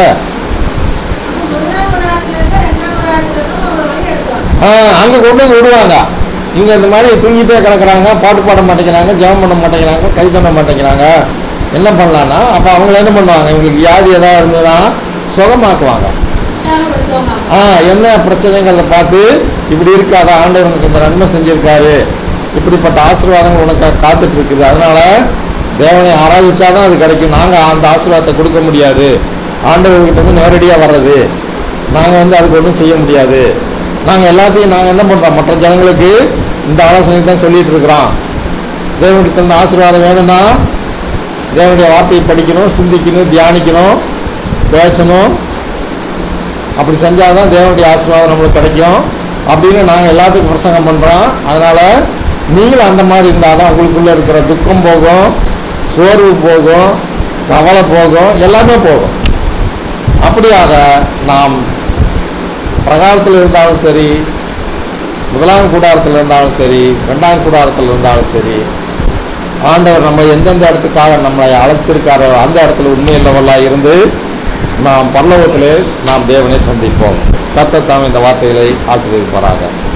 முதலாம் குடாரத்துல இருந்து ரெண்டாம் குடாரத்துல இருந்து ஒரு வழி எடுத்தோம் அங்கே கொண்டு போய் விடுவாங்க இவங்க இந்த மாதிரி தூங்கிட்டே கிடக்குறாங்க பாட்டு பாட மாட்டேங்கிறாங்க ஜெபம் பண்ண மாட்டேங்கிறாங்க கை தண்ண மாட்டேங்கிறாங்க என்ன பண்ணலான்னா அப்போ அவங்கள என்ன பண்ணுவாங்க இவங்களுக்கு வியாதி ஏதாவது இருந்ததுன்னா சுகமாக்குவாங்க உற்சாகப்படுத்துவாங்க ஆ என்ன பிரச்சனைங்கிறத பார்த்து இப்படி இருக்காத ஆண்டவர் உனக்கு இந்த நன்மை செஞ்சிருக்காரு இப்படிப்பட்ட ஆசீர்வாதங்கள் உனக்கு காத்துட்டு இருக்குது அதனால தேவனை ஆராதிச்சாதான் அது கிடைக்கும் நாங்கள் அந்த ஆசீர்வாதத்தை கொடுக்க முடியாது ஆண்டவர்கிட்ட இருந்து நேரடியாக வர்றது நாங்கள் வந்து அதுக்கு ஒன்றும் செய்ய முடியாது நாங்கள் எல்லாத்தையும் நாங்கள் என்ன பண்ணுறோம் மற்ற ஜனங்களுக்கு இந்த ஆலோசனை தான் சொல்லிட்டு இருக்கிறோம் தேவனுக்கு தந்த ஆசீர்வாதம் வேணும்னா தேவனுடைய வார்த்தையை படிக்கணும் சிந்திக்கணும் தியானிக்கணும் பேசணும் அப்படி செஞ்சால் தான் தேவனுடைய ஆசீர்வாதம் நம்மளுக்கு கிடைக்கும் அப்படின்னு நாங்கள் எல்லாத்துக்கும் பிரசங்கம் பண்ணுறோம் அதனால் நீங்களும் அந்த மாதிரி இருந்தால் தான் உங்களுக்குள்ளே இருக்கிற துக்கம் போகும் சோர்வு போகும் கவலை போகும் எல்லாமே போகும் அப்படியாக நாம் பிரகாரத்தில் இருந்தாலும் சரி முதலாம் கூடாரத்தில் இருந்தாலும் சரி ரெண்டாம் கூடாரத்தில் இருந்தாலும் சரி ஆண்டவர் நம்ம எந்தெந்த இடத்துக்காக நம்மளை அழைத்திருக்காரோ அந்த இடத்துல உண்மையுள்ளவர்களாக இருந்து நாம் பரலோகத்திலே நாம் தேவனை சந்திப்போம் கர்த்தர் தாம் இந்த வார்த்தைகளை ஆசீர்வதிப்பாராக